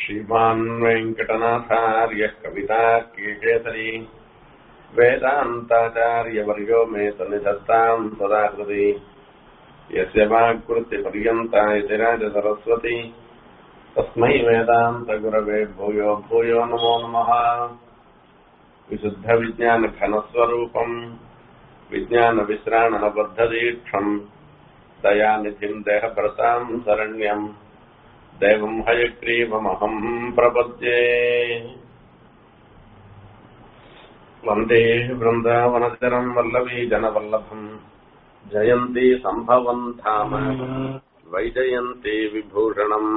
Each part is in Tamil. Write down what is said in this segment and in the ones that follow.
श्रीमान् वेङ्कटनाथार्यः कवितार्किकेसरी वेदान्ताचार्यवर्यो मे सन्निधत्ताम् सदाकृति यस्य वाक्कृत्यपर्यन्ता इति राजसरस्वती तस्मै वेदान्तगुरवे भूयो भूयो नमो नमः विशुद्धविज्ञानघनस्वरूपम् विज्ञानविश्राणनबद्धदीक्षम् दयानिधिम् देहभ्रताम् शरण्यम् देवम् हयग्रीवमहम् प्रपद्ये वन्दे वृन्दावनचरम् वल्लवी जनवल्लभम् जयन्ती सम्भवम् धाम वैजयन्ती विभूषणम्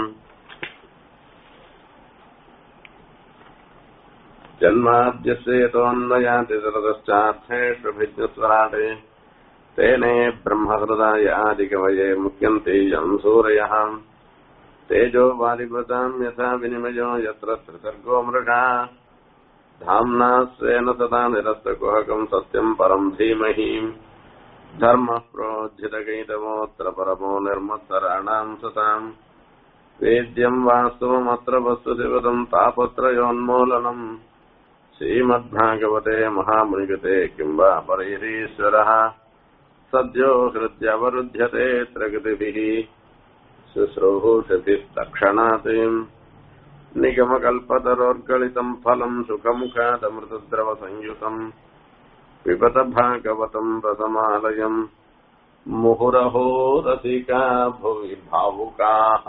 जन्माद्यस्य यतोऽन्वयाति सरदश्चार्थेष्वभिज्ञस्वराटे तेने ब्रह्महृदाय आदिकवये मुह्यन्ते यम् सूरयः तेजो वादिवृताम् यथा विनिमयो यत्र त्रिसर्गो मृगा धाम्ना स्वेन सदा निरस्तकुहकम् सत्यम् परम् धीमहि धर्मः प्रोज्झितगैतमोऽत्र परमो निर्मत्सराणाम् सताम् वेद्यम् वास्तवमत्र वस्तुशिवदम् तापत्रयोन्मूलनम् श्रीमद्भागवते महामुनिगते किम् वा परैरीश्वरः सद्यो हृद्यवरुध्यते प्रकृतिभिः शुश्रूषतिस्तक्षणात् निगमकल्पतरोर्गलितम् फलम् सुखमुखादमृतद्रवसंयुतम् पिबत भागवतम् रसमालयम् मुहुरहो रसिका भुवि भावुकाः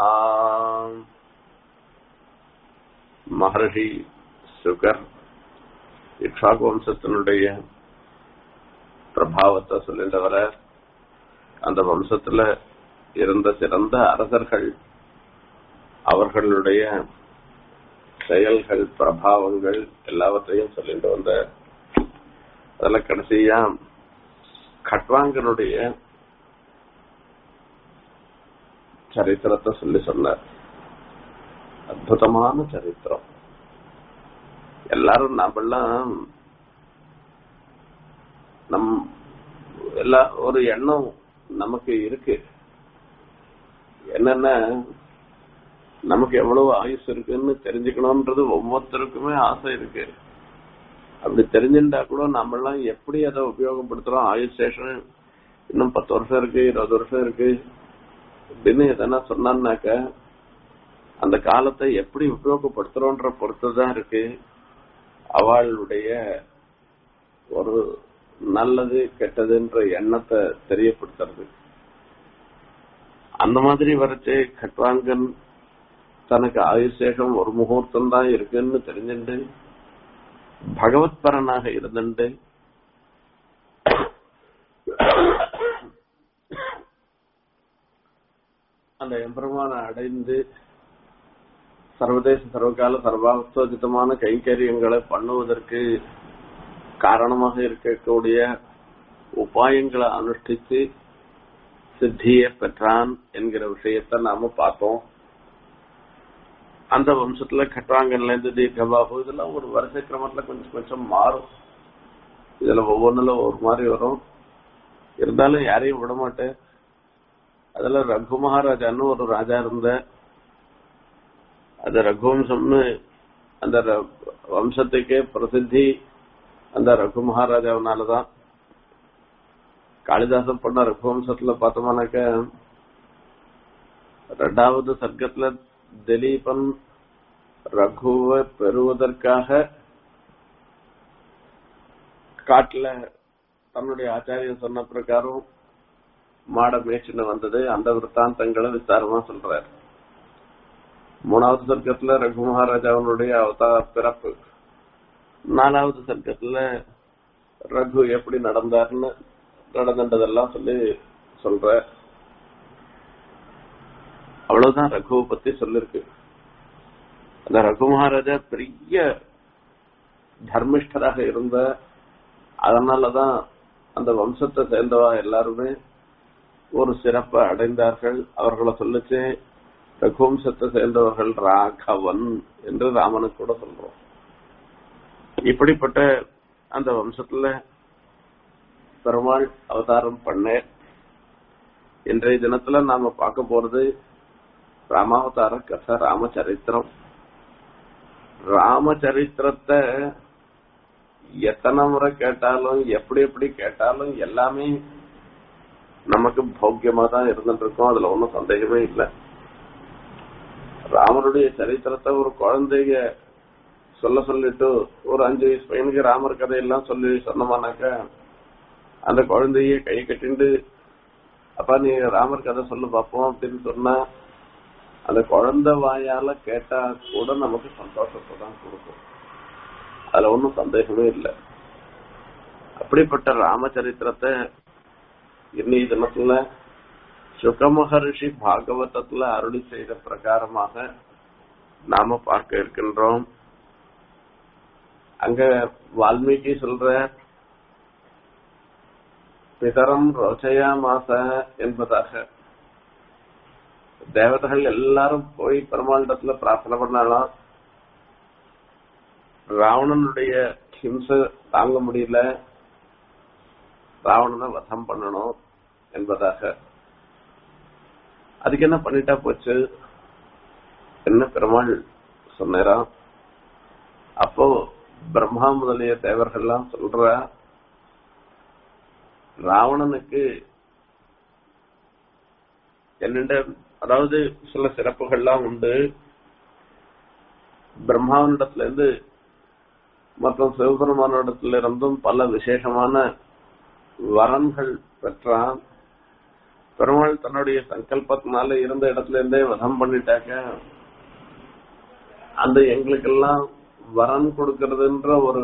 மகர்ஷி சுகர் இக்ஷாகு வம்சத்தினுடைய பிரபாவத்தை சொல்லிட்டு வர அந்த வம்சத்துல இருந்த சிறந்த அரசர்கள் அவர்களுடைய செயல்கள் பிரபாவங்கள் எல்லாவற்றையும் சொல்லிட்டு வந்த அதுல கடைசியா கட்வாங்கனுடைய சரித்திரத்தை சொல்லி சொன்னார் அற்புதமான சரித்திரம் எல்லாரும் நாமெல்லாம் நம் எல்லா ஒரு எண்ணம் நமக்கு இருக்கு என்னன்னா நமக்கு எவ்வளவு ஆயுஸ் இருக்குன்னு தெரிஞ்சுக்கணும்ன்றது ஒவ்வொருத்தருக்குமே ஆசை இருக்கு அப்படி தெரிஞ்சுட்டா கூட நம்மெல்லாம் எப்படி அதை உபயோகப்படுத்துறோம் ஆயுஷ் சேஷன் இன்னும் பத்து வருஷம் இருக்கு இருபது வருஷம் இருக்கு அப்படின்னு எதனா சொன்னான்னாக்க அந்த காலத்தை எப்படி உபயோகப்படுத்துறோன்ற பொறுத்துதான் இருக்கு அவளுடைய ஒரு நல்லது கெட்டதுன்ற எண்ணத்தை தெரியப்படுத்துறது அந்த மாதிரி வரைச்சு கட்வாங்கன் தனக்கு ஆயுசேஷம் ஒரு முகூர்த்தம் தான் இருக்குன்னு தெரிஞ்சுட்டு பகவத் பரனாக இருந்துட்டு அந்த எம்பெருமான அடைந்து சர்வதேச சர்வகால சர்வாவஸ்தோஜிதமான கைங்கரியங்களை பண்ணுவதற்கு காரணமாக இருக்கக்கூடிய உபாயங்களை அனுஷ்டித்து சித்தியை பெற்றான் என்கிற விஷயத்த நாம பார்த்தோம் அந்த வம்சத்துல கட்டாங்கன்ல இருந்து தீர்க்கபாபு இதெல்லாம் ஒரு வரிசை கிரமத்துல கொஞ்சம் கொஞ்சம் மாறும் இதுல ஒவ்வொன்றுல ஒரு மாதிரி வரும் இருந்தாலும் யாரையும் விட மாட்டேன் அதுல ரகு மகாராஜான்னு ஒரு ராஜா இருந்த அது ரகுவம்சம்னு அந்த வம்சத்துக்கே பிரசித்தி அந்த ரகு மகாராஜாவினாலதான் காளிதாசன் பண்ண ரகுவம்சத்துல பார்த்தோம்னாக்க ரெண்டாவது சர்க்கத்துல திலீபன் ரகுவை பெறுவதற்காக காட்டுல தன்னுடைய ஆச்சாரியன் சொன்ன பிரகாரம் மாட மேய்ச்சின்னு வந்தது அந்த விற்த்தாந்தங்களை விஸ்தாரமா சொல்றார் மூணாவது சர்க்கத்துல ரகு மகாராஜாவனுடைய அவதார பிறப்பு நாலாவது சர்க்கத்துல ரகு எப்படி நடந்தாருன்னு நடந்ததெல்லாம் சொல்லி சொல்ற அவ்வளவுதான் ரகுவை பத்தி சொல்லிருக்கு அந்த ரகு மகாராஜா பெரிய தர்மிஷ்டராக இருந்த அதனாலதான் அந்த வம்சத்தை சேர்ந்தவா எல்லாருமே ஒரு சிறப்பை அடைந்தார்கள் அவர்களை சொல்லிச்சு ரகுவம்சத்தை சேர்ந்தவர்கள் ராகவன் என்று ராமனுக்கு கூட சொல்றோம் இப்படிப்பட்ட அந்த வம்சத்துல பெருமாள் அவதாரம் பண்ண இன்றைய தினத்துல நாம பார்க்க போறது ராமாவதார கதை ராமச்சரித்திரம் ராமச்சரித்திரத்தை எத்தனை முறை கேட்டாலும் எப்படி எப்படி கேட்டாலும் எல்லாமே நமக்கு பௌக்கியமா தான் இருந்துட்டு இருக்கோம் அதுல ஒன்றும் சந்தேகமே இல்லை ராமருடைய சரித்திரத்தை ஒரு குழந்தைய சொல்ல சொல்லிட்டு ஒரு அஞ்சு வயசு பையனுக்கு ராமர் கதையெல்லாம் சொல்லி சொன்னோமானாக்க அந்த குழந்தைய கை கட்டிண்டு அப்பா நீ ராமர் கதை சொல்லு பார்ப்போம் அப்படின்னு சொன்னா அந்த குழந்தை வாயால கேட்டா கூட நமக்கு சந்தோஷத்தை தான் கொடுக்கும் அதுல ஒன்றும் சந்தேகமே இல்லை அப்படிப்பட்ட ராமச்சரித்திரத்தை இன்னைய தினத்துல சுக மகரிஷி பாகவதத்துல அருளி செய்த பிரகாரமாக நாம பார்க்க இருக்கின்றோம் அங்க வால்மீகி சொல்ற பிதரம் ரோச்சயா மாச என்பதாக தேவதைகள் எல்லாரும் போய் பெருமாண்டத்துல பிரார்த்தனை பண்ணாலும் ராவணனுடைய ஹிம்சை தாங்க முடியல ராவணனை வதம் பண்ணணும் என்பதாக அதுக்கு என்ன பண்ணிட்டா போச்சு என்ன பெருமாள் சொன்னாராம் அப்போ பிரம்மா முதலிய தேவர்கள்லாம் சொல்ற ராவணனுக்கு என்னென்ன அதாவது சில சிறப்புகள்லாம் உண்டு பிரம்மாவனிடத்துல இருந்து மற்றும் சிவபெருமானிடத்துல இருந்தும் பல விசேஷமான வரன்கள் பெற்றான் பெருமாள் தன்னுடைய சங்கல்பத்தினால இருந்த இடத்துல இருந்தே வதம் பண்ணிட்டாக்க அந்த எங்களுக்கெல்லாம் வரன் கொடுக்கறதுன்ற ஒரு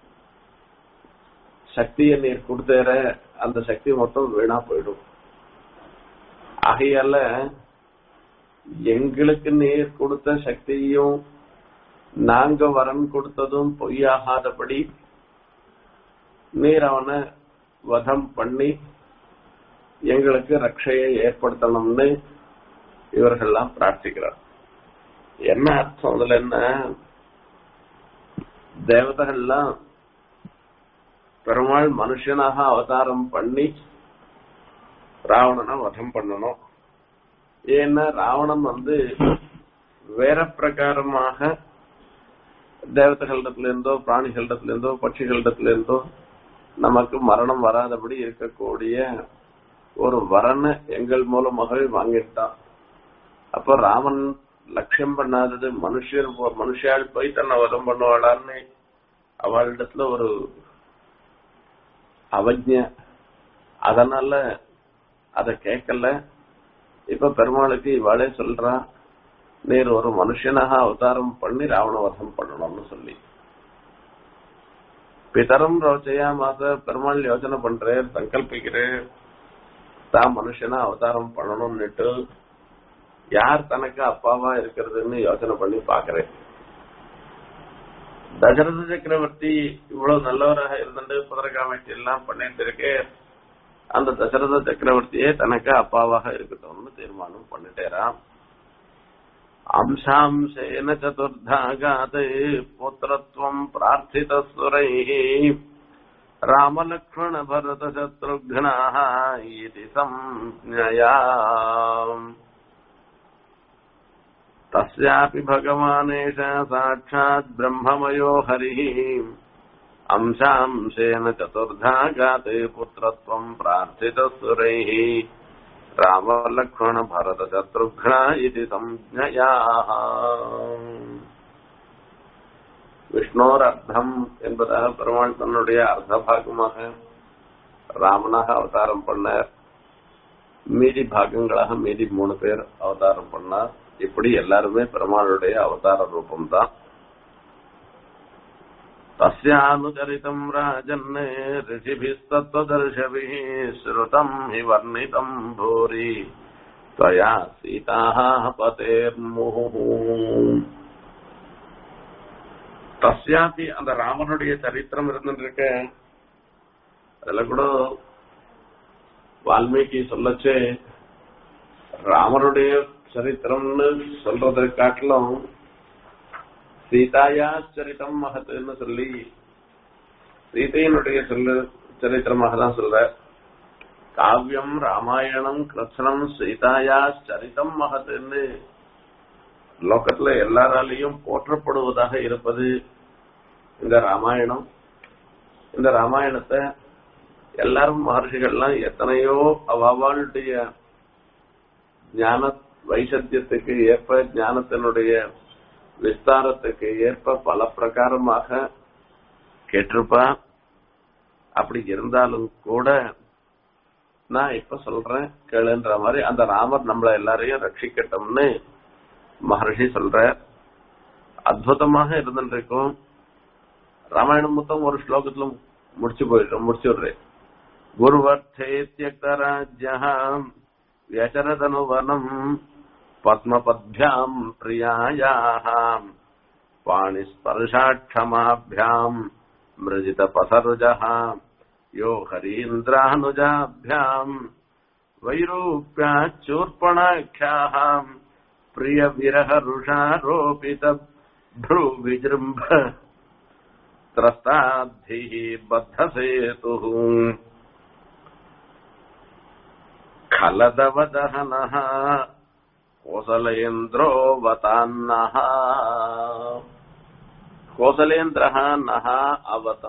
சக்தியை நீர் கொடுத்தேற அந்த சக்தி மொத்தம் வீணா போயிடும் ஆகையால எங்களுக்கு நீர் கொடுத்த சக்தியும் நாங்க வரன் கொடுத்ததும் பொய்யாகாதபடி நீர் அவனை வதம் பண்ணி எங்களுக்கு ரட்சையை ஏற்படுத்தணும்னு இவர்கள்லாம் பிரார்த்திக்கிறார் என்ன அர்த்தம் அதுல என்ன தேவதைகள்லாம் பெருமாள் மனுஷனாக அவதாரம் பண்ணி ராவணனை வதம் பண்ணணும் ஏன்னா ராவணன் வந்து வேற பிரகாரமாக தேவதைகளிடத்துல இருந்தோ பிராணிகளிடத்துல இருந்தோ பட்சிகளிடத்துல இருந்தோ நமக்கு மரணம் வராதபடி இருக்கக்கூடிய ஒரு வரனை எங்கள் மூலமாகவே வாங்கிட்டான் அப்ப ராமன் லட்சியம் பண்ணாதது மனுஷர் மனுஷால் போய் தன்னை வதம் பண்ணுவாளான்னு அவளிடத்துல ஒரு அவஜ்ஞ அதனால அத கேட்கல இப்ப பெருமாளுக்கு இவாளே சொல்றா நீர் ஒரு மனுஷனாக அவதாரம் பண்ணி ராவண வதம் பண்ணணும்னு சொல்லி பிதரம் ரோச்சையா மாச பெருமாள் யோசனை பண்றேன் சங்கல்பிக்கிறேன் தான் மனுஷனா அவதாரம் பண்ணணும்னுட்டு யார் தனக்கு அப்பாவா இருக்கிறதுன்னு யோசனை பண்ணி பாக்குறேன் தசரத சக்கரவர்த்தி இவ்வளவு நல்லவராக இருந்துட்டு புதரகாமட்டி எல்லாம் பண்ணிட்டு இருக்கே அந்த தசரத சக்கரவர்த்தியே தனக்கு அப்பாவாக இருக்கட்டும்னு தீர்மானம் பண்ணிட்டேராம் அம்சாம்சேன சதுர்தாகாத் புத்திரத்வம் பிரார்த்தித சுரை ராமலக்ஷ்மண பரத சத்ருഘ്നാः इति संज्ञया तस्यापि भगवानेश साक्षात् ब्रह्ममयो हरिः अंशांशेन चतुर्धागात् पुत्रत्वम् प्रार्थितसुरैः रामलक्ष्मण भरत शत्रुघ्न इति संज्ञया விஷ்ணோர் அர்த்தம் என்பதாக பெருமாள் தன்னுடைய அர்த்த பாகமாக ராமனாக அவதாரம் பண்ணார் மீதி பாகங்களாக மீதி மூணு பேர் அவதாரம் பண்ணார் இப்படி எல்லாருமே பெருமாளுடைய அவதார ரூபம்தான் तस्यानुचरितम् राजन् ऋषिभिस्तत्त्वदर्शभिः श्रुतम् हि वर्णितम् भूरि त्वया सीताः पतेर्मुहुः தஸ்யாதி அந்த ராமனுடைய சரித்திரம் இருந்துருக்கு அதுல கூட வால்மீகி சொல்லச்சு ராமனுடைய சரித்திரம்னு சொல்றதை காட்டிலும் சீதாயா சரித்தம் மகத்துன்னு சொல்லி சீதையினுடைய சொல்லு சரித்திரமாக தான் சொல்ற காவியம் ராமாயணம் கிருஷ்ணம் சீதாயா சரித்தம் மகத்துன்னு லோகத்துல எல்லாராலையும் போற்றப்படுவதாக இருப்பது இந்த ராமாயணம் இந்த ராமாயணத்தை எல்லாரும் மகர்ஷிகள்லாம் எத்தனையோ அவளுடைய ஞான வைசத்தியத்துக்கு ஏற்ப ஞானத்தினுடைய விஸ்தாரத்துக்கு ஏற்ப பல பிரகாரமாக கேட்டிருப்பா அப்படி இருந்தாலும் கூட நான் இப்ப சொல்றேன் கேளுன்ற மாதிரி அந்த ராமர் நம்மள எல்லாரையும் ரட்சிக்கட்டும்னு மகர்ஷி சொல்ற அற்புதமாக இருந்துருக்கும் ராமாயணம் மொத்தம் ஒரு ஸ்லோகத்துல முடிச்சு போயிடும் முடிச்சு விடுறேன் குருவர்த்தே தியக்தராஜ்யம் व्यचरदनुवनम् पद्मपद्भ्याम् प्रियायाः पाणिस्पर्शाक्षमाभ्याम् मृजितपसरुजः यो हरीन्द्रानुजाभ्याम् वैरूप्याच्चूर्पणाख्याः प्रियविरहरुषारोपित भ्रूविजृम्भ त्रस्ताद्भिः बद्धसेतुः खलदवदहनः कोसलेन्द्रोऽवतान्नः கோசலேந்திரஹ நகா அவத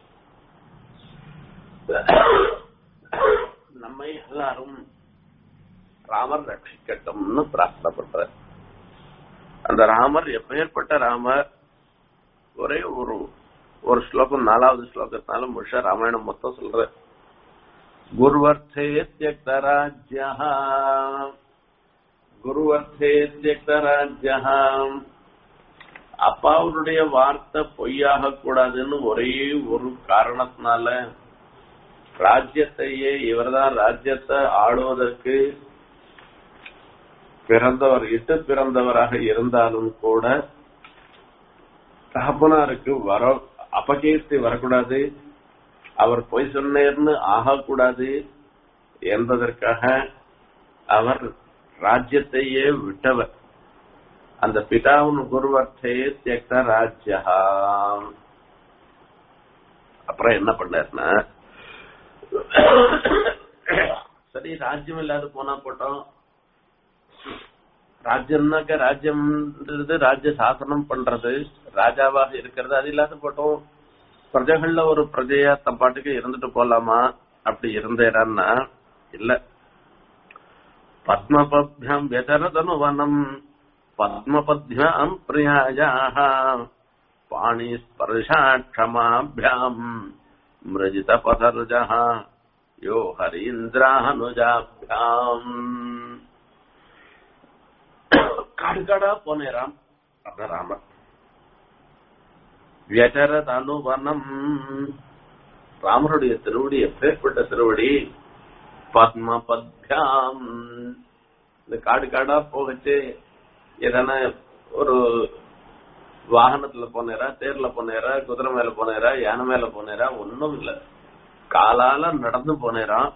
நம்மை எல்லாரும் ராமர் ரட்சிக்கட்டும்னு பிரார்த்தனை பண்ற அந்த ராமர் எப்பேற்பட்ட ராமர் ஒரே ஒரு ஒரு ஸ்லோகம் நாலாவது ஸ்லோகத்தினால முழுஷா ராமாயணம் மொத்தம் சொல்ற குருவர்த்தே தியக்தராஜ்யா குருவர்த்தே தியக்தராஜ்யா அப்பாவுடைய வார்த்தை பொய்யாக கூடாதுன்னு ஒரே ஒரு காரணத்தினால ராஜ்யத்தையே இவர்தான் ராஜ்யத்தை ஆளுவதற்கு பிறந்தவர் இட்டு பிறந்தவராக இருந்தாலும் கூட தகப்பனாருக்கு வர அபகீர்த்தி வரக்கூடாது அவர் பொய் சொன்னேர்னு ஆகக்கூடாது என்பதற்காக அவர் ராஜ்யத்தையே விட்டவர் அந்த பிதாவின் குருவர்த்தே தியக்த ராஜ்யா அப்புறம் என்ன பண்ணாருன்னா சரி ராஜ்யம் இல்லாத போனா போட்டோம் ராஜ்யம்னாக்க ராஜ்யம்ன்றது ராஜ்ய சாசனம் பண்றது ராஜாவாக இருக்கிறது அது இல்லாத போட்டோம் பிரஜைகள்ல ஒரு பிரஜையா தம் பாட்டுக்கு இருந்துட்டு போலாமா அப்படி இருந்தேரான்னா இல்ல பத்மபத்யம் வெதரதனுவனம் பத்மபத்யாம் பிரியாயாக பாணி ஸ்பர்ஷாட்சமாபியாம் மிருஜித பதருஜா யோ ஹரீந்திரானுஜாபியாம் காடு காடா போனேராம் அந்த ராமர் வியச்சரத் அனுவனம் ராமருடைய திருவடி எப்பேற்பட்ட திருவடி பத்ம பத்யாம் இந்த காடு காடா போகச்சு எதனா ஒரு வாகனத்துல போனேரா தேர்ல போனேரா குதிரை மேல போனேரா யானை மேல போனேரா ஒன்னும் இல்ல காலால நடந்து போனேராம்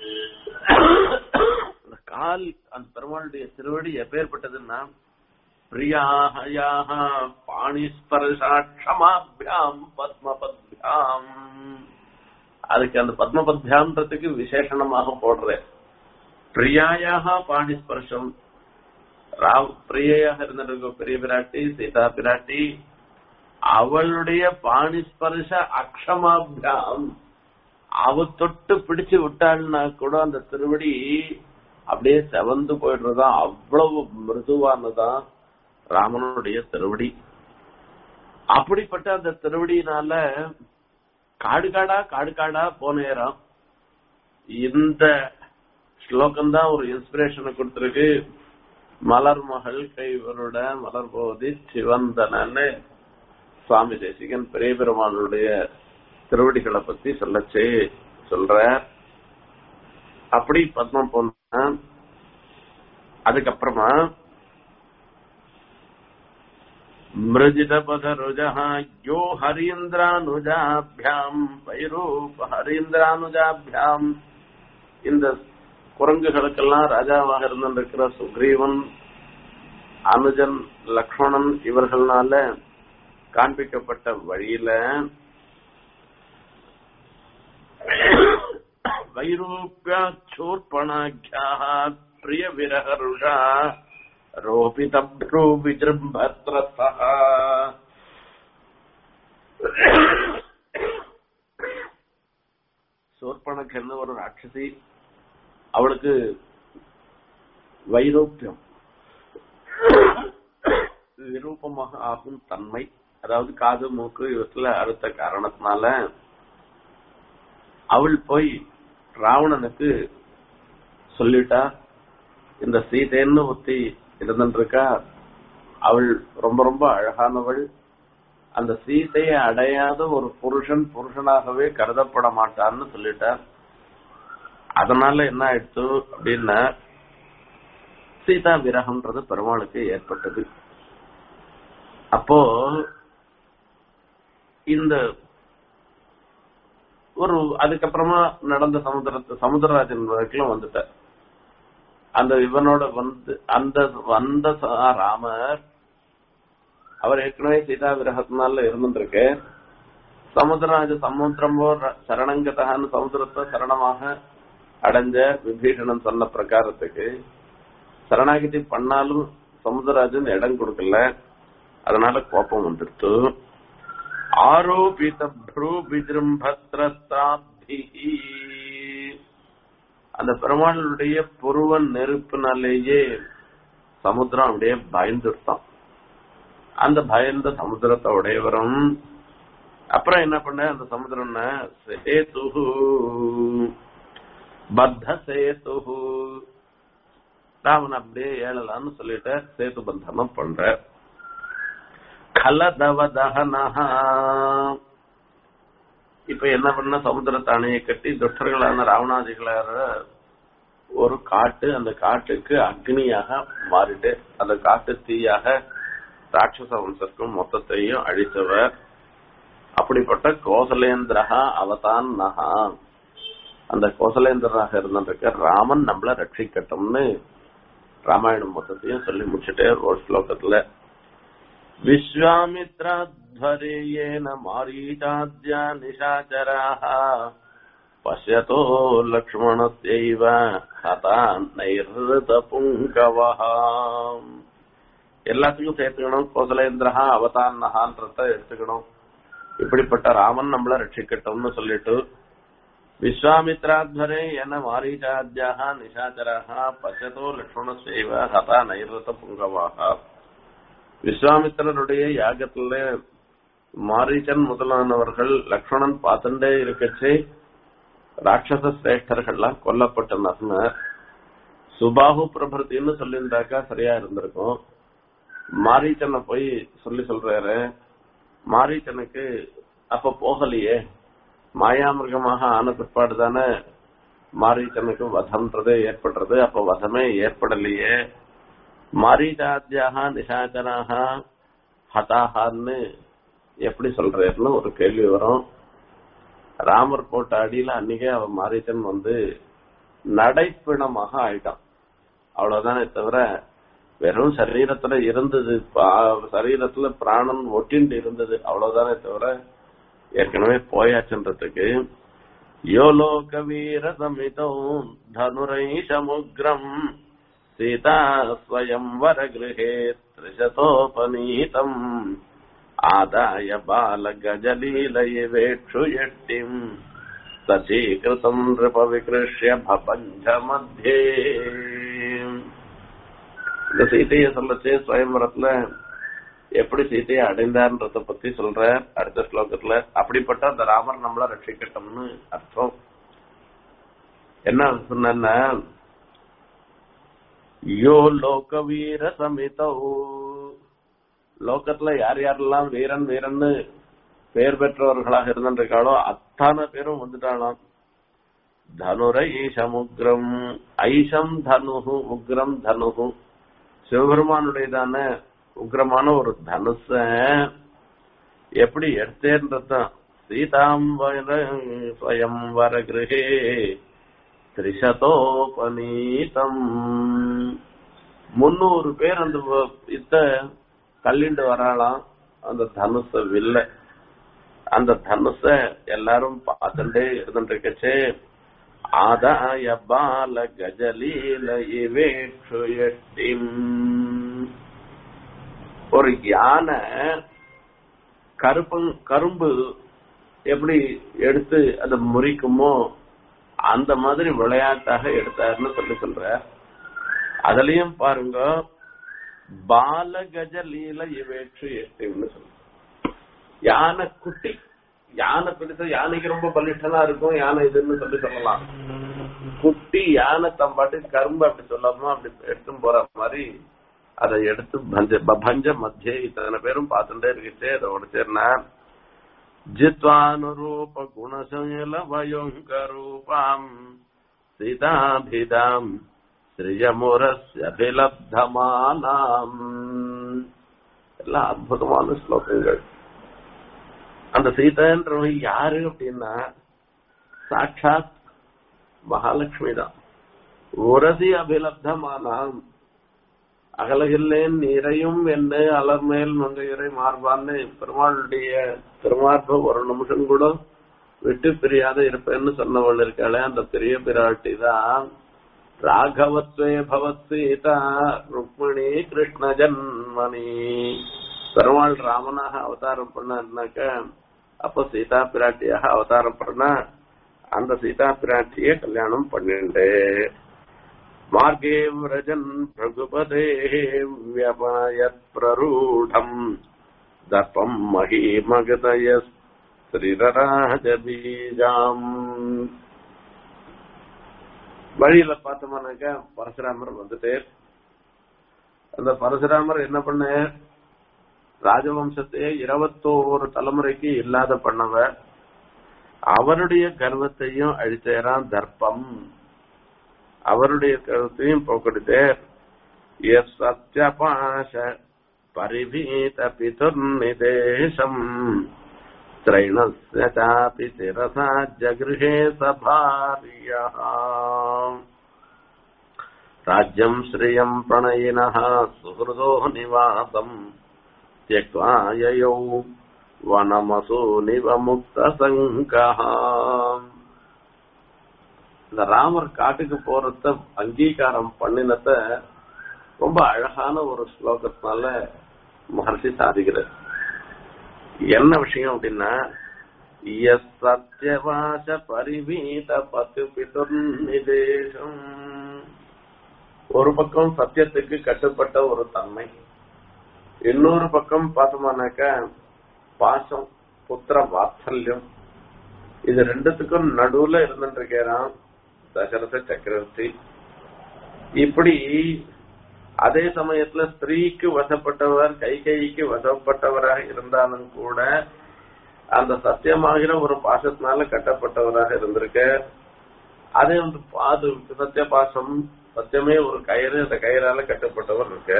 அந்த கால் அந்த பெருமாளுடைய திருவடி எப்பேற்பட்டதுன்னா பிரியாஹயாக பாணிஸ்பர்ஷாட்சமாபியாம் பத்மபத்யாம் அதுக்கு அந்த பத்மபத்யான்றதுக்கு விசேஷணமாக போடுறேன் பிரியாயாக பாணிஸ்பர்ஷம் ராவ் பிரியையாக இருந்திருக்க பெரிய பிராட்டி சீதா பிராட்டி அவளுடைய பாணிஸ்பர்ஷ அக்ஷமாபியாம் அவ தொட்டு பிடிச்சு விட்டாள்னா கூட அந்த திருவடி அப்படியே செவந்து போயிடுறதுதான் அவ்வளவு மிருதுவானதான் ராமனுடைய திருவடி அப்படிப்பட்ட அந்த திருவடியினால காடு காடா காடு காடா போனேரம் இந்த ஸ்லோகம் தான் ஒரு இன்ஸ்பிரேஷனை கொடுத்திருக்கு மலர் மகள் கைவருட மலர் போதி சிவந்தனன்னு சுவாமி தேசிகன் பெரிய பெருமானுடைய திருவடிகளை பத்தி சொல்லச்சே சொல்ற அப்படி பத்மம் போன அதுக்கப்புறமா மிருஜித பதருஜா யோ ஹரீந்திரானுஜாபியாம் வைரூப் ஹரீந்திரானுஜாபியாம் இந்த குரங்குகளுக்கெல்லாம் ராஜாவாக இருந்திருக்கிற சுக்ரீவன் அனுஜன் லக்ஷ்மணன் இவர்களால காண்பிக்கப்பட்ட வழியில வைரூப்பியாச்சோர்பணாக்கியா பிரிய விரகருஷா ரோபிதப்ரு விஜృంభத்ரசா சோர்பணக்கன்னு ஒரு ராட்சசி அவளுக்கு வைரோப்பியம் விரூபமாக ஆகும் தன்மை அதாவது காது மூக்கு இவற்றுல அறுத்த காரணத்தினால அவள் போய் ராவணனுக்கு சொல்லிட்டா இந்த சீதைன்னு ஒத்தி இருந்துருக்கா அவள் ரொம்ப ரொம்ப அழகானவள் அந்த சீதையை அடையாத ஒரு புருஷன் புருஷனாகவே கருதப்பட மாட்டான்னு சொல்லிட்டார் அதனால என்ன ஆயிடுச்சு அப்படின்னா சீதா விரகம்ன்றது பெருமாளுக்கு ஏற்பட்டது அப்போ இந்த ஒரு அதுக்கப்புறமா நடந்த சமுதிரத்து சமுதிரராஜன் வரைக்கும் வந்துட்டார் அந்த இவனோட வந்து அந்த வந்த ச- ராமர் அவர் ஏற்கனவே சீதா விரகத்தினால இருந்துருக்கு சமுதிரராஜ சமுத்திரமோ ர- சரணங்கதான்னு சமுதிரத்தை சரணமாக அடைஞ்ச விபீஷணன் சொன்ன பிரகாரத்துக்கு சரணாகிதி பண்ணாலும் சமுதிரராஜன் இடம் கொடுக்கல அதனால கோபம் வந்துடுத்து ஆரோபித ப்ரூ விஜృంభத்ரஸ்தாப்திஹி அந்த பெருமாளுடைய புருவ நெருப்பினாலேயே சமுத்திரம் அப்படியே பயந்துட்டான் அந்த பயந்த சமுத்திரத்தை உடையவரும் அப்புறம் என்ன பண்ண அந்த சமுத்திரம் சேது பத்த சேது ராமன் அப்படியே ஏழலான்னு சொல்லிட்டு சேது பந்தனம் பண்ற கலதவதகனஹா இப்ப என்ன பண்ண சமுத்திரத்தை அணையை கட்டி துஷ்டர்களான ராவணாதிகளார ஒரு காட்டு அந்த காட்டுக்கு அக்னியாக மாறிட்டு அந்த காட்டு தீயாக ராட்சச வம்சத்துக்கும் மொத்தத்தையும் அழித்தவர் அப்படிப்பட்ட கோசலேந்திரஹா அவதான் நகா அந்த கோசலேந்திரனாக இருந்திருக்க ராமன் நம்மள ரட்சிக்கட்டும்னு ராமாயணம் மொத்தத்தையும் சொல்லி முடிச்சுட்டே ஒரு ஸ்லோகத்துல विश्वामित्राध्वरेयेन मारीचाद्या निशाचराः पश्यतो लक्ष्मणस्यैव हता नैरृतपुङ्गवः எல்லாத்துக்கும் சேர்த்துக்கணும் கோசலேந்திரஹா அவதான் நகான்றத எடுத்துக்கணும் இப்படிப்பட்ட ராமன் நம்மள ரட்சிக்கட்டும்னு சொல்லிட்டு விஸ்வாமித்ராத்வரே என மாரீச்சாத்தியாக நிஷாச்சராக பசதோ லக்ஷ்மண செய்வ ஹதா நைரத புங்கவாக விஸ்வாமித்திரருடைய யாகத்துல மாரீச்சன் முதலானவர்கள் லக்ஷ்மணன் பார்த்துட்டே இருக்கச்சே ராட்சச சிரேஷ்டர்கள்லாம் கொல்லப்பட்டனர் சுபாகு பிரபத்தின்னு சொல்லியிருந்தாக்கா சரியா இருந்திருக்கும் மாரீச்சனை போய் சொல்லி சொல்றாரு மாரீச்சனுக்கு அப்ப போகலையே மாயாமிருகமாக ஆன பிற்பாடு தானே மாரீச்சனுக்கு வதம்ன்றதே ஏற்படுறது அப்ப வதமே ஏற்படலையே மாரீச்சாத்தியாக நிஷாச்சனாக ஹதாஹான்னு எப்படி சொல்றேன்னு ஒரு கேள்வி வரும் ராமர் போட்ட அடியில அன்னைக்கே அவன் மாரீச்சன் வந்து நடைப்பிணமாக ஆயிட்டான் அவ்வளவுதானே தவிர வெறும் சரீரத்துல இருந்தது பா- சரீரத்துல பிராணன் ஒட்டிண்டு இருந்தது அவ்வளவுதானே தவிர ஏற்கனவே போயாச்சுன்றதுக்கு யோ லோக வீர சமிதோ தனுரை சமுத்திரம் சீதா ஸ்வயம் வரகிருஹே त्रिशतोपनीतम् आदाय बालगजलीलयिवेक्षु यष्टिम् सचीकृतम् नृपविकृष्य भपञ्च मध्ये இந்த சீதையை சொல்லச்சு சுயம்பரத்துல எப்படி சீதையை அடைந்தார்ன்றத பத்தி சொல்ற அடுத்த ஸ்லோகத்துல அப்படிப்பட்ட அந்த ராமர் நம்மள ரட்சிக்கட்டும்னு அர்த்தம் என்ன சொன்னா யோ லோக வீர சமிதோ லோகத்துல யார் யாரெல்லாம் வீரன் வீரன்னு பெயர் பெற்றவர்களாக இருந்திருக்காளோ அத்தனை பேரும் வந்துட்டாளாம் தனுரை சமுத்திரம் ஐஷம் தனுகு உக்ரம் தனுகு சிவபெருமானுடையதான உக்ரமான ஒரு தனுஷ எப்படி எடுத்தேன்றதான் சீதாம்பர ஸ்வயம்வர கிரகே திரிசதோபநீதம் முன்னூறு பேர் அந்த வ- இத்த தள்ளிண்டு வராளாம் அந்த தனுஷ வில்ல அந்த தனுஷ எல்லாரும் பார்த்துட்டே இருந்துருக்கச்சே ஆதாய பால கஜலீல இவேக்ஷு எட்டிம் ஒரு யானை கருப்பு கரும்பு எப்படி எடுத்து அதை முறிக்குமோ அந்த மாதிரி விளையாட்டாக எடுத்தாருன்னு சொல்லி சொல்ற அதுலயும் பாருங்க பாலகஜ லீல இவேற்று எட்டுன்னு சொல்ற யானை குட்டி யானை பிடித்த யானைக்கு ரொம்ப பலிஷ்டனா இருக்கும் யானை இதுன்னு சொல்லி சொல்லலாம் குட்டி யானை தம் பாட்டு கரும்பு அப்படி சொல்லாம அப்படி எடுத்து போற மாதிரி அதை எடுத்து பஞ்ச பஞ்ச மத்திய இத்தனை பேரும் பார்த்துட்டே இருக்கிட்டே அதை உடச்சேர்னா ஜித்வானுரூப குணசீல வயோங்கரூபாம் சீதாபிதாம் ஸ்ரீயமுரஸ்யபிலப்தமானாம் எல்லாம் அற்புதமான ஸ்லோகங்கள் அந்த சீதன்றவங்க யாரு அப்படின்னா சாட்சாத் மகாலட்சுமி தான் உரசி அபிலப்தமானாம் அகலகில்லேன் நிறையும் என்று அலர்மேல் மங்கையரை மார்பான்னு பெருமாளுடைய திருமார்ப ஒரு நிமிஷம் கூட விட்டு பிரியாத இருப்பேன்னு சொன்னவள் இருக்காளே அந்த பெரிய பிராட்டி தான் ராகவத்வே பவத் சீதா ருக்மிணி கிருஷ்ண ஜன்மணி பெருமாள் ராமனாக அவதாரம் பண்ணாக்க அப்ப சீதா பிராட்டியாக அவதாரம் பண்ண அந்த சீதா பிராட்டிய கல்யாணம் பண்ணிண்டு மார்கே விரஜன் பிரகுபதே வியபயத் பிரரூடம் தர்ப்பம் மகிமகதய ஸ்ரீரராஜ பீஜாம் வழியில பார்த்தோம்னாக்க பரசுராமர் வந்துட்டே அந்த பரசுராமர் என்ன பண்ண ராஜவம்சத்தையே இருபத்தோரு தலைமுறைக்கு இல்லாத பண்ணவர் அவருடைய கர்வத்தையும் அழித்தேரான் தர்ப்பம் அவருடைய கருத்தையும் போக்கெடுத்தேர் எஸ் சத்யபாஷ பரிபீத பிதுர்நிதேசம் त्रैणस्य चापि शिरसा जगृहे सभार्यः राज्यम् श्रियम् प्रणयिनः सुहृदो निवासम् त्यक्त्वा ययौ वनमसूनिव मुक्तसङ्कः இந்த ராமர் காட்டுக்கு போறத அங்கீகாரம் பண்ணினத ரொம்ப அழகான ஒரு ஸ்லோகத்தினால மகர்ஷி சாதிக்கிறார் என்ன விஷயம் அப்படின்னா எஸ் சத்யவாச பரிவீத பத்து பிதுர்நிதேசம் ஒரு பக்கம் சத்தியத்துக்கு கட்டுப்பட்ட ஒரு தன்மை இன்னொரு பக்கம் பார்த்தோம்னாக்க பாசம் புத்திர வாத்சல்யம் இது ரெண்டுத்துக்கும் நடுவுல இருந்துட்டு இருக்கிறான் தசரத சக்கரவர்த்தி இப்படி அதே சமயத்துல ஸ்திரீக்கு வசப்பட்டவர் கைகைக்கு வசப்பட்டவராக இருந்தாலும் கூட அந்த சத்தியமாகிற ஒரு பாசத்தினால கட்டப்பட்டவராக இருந்திருக்க அதே வந்து அது சத்திய பாசம் சத்தியமே ஒரு கயிறு அந்த கயிறால கட்டப்பட்டவர் இருக்கு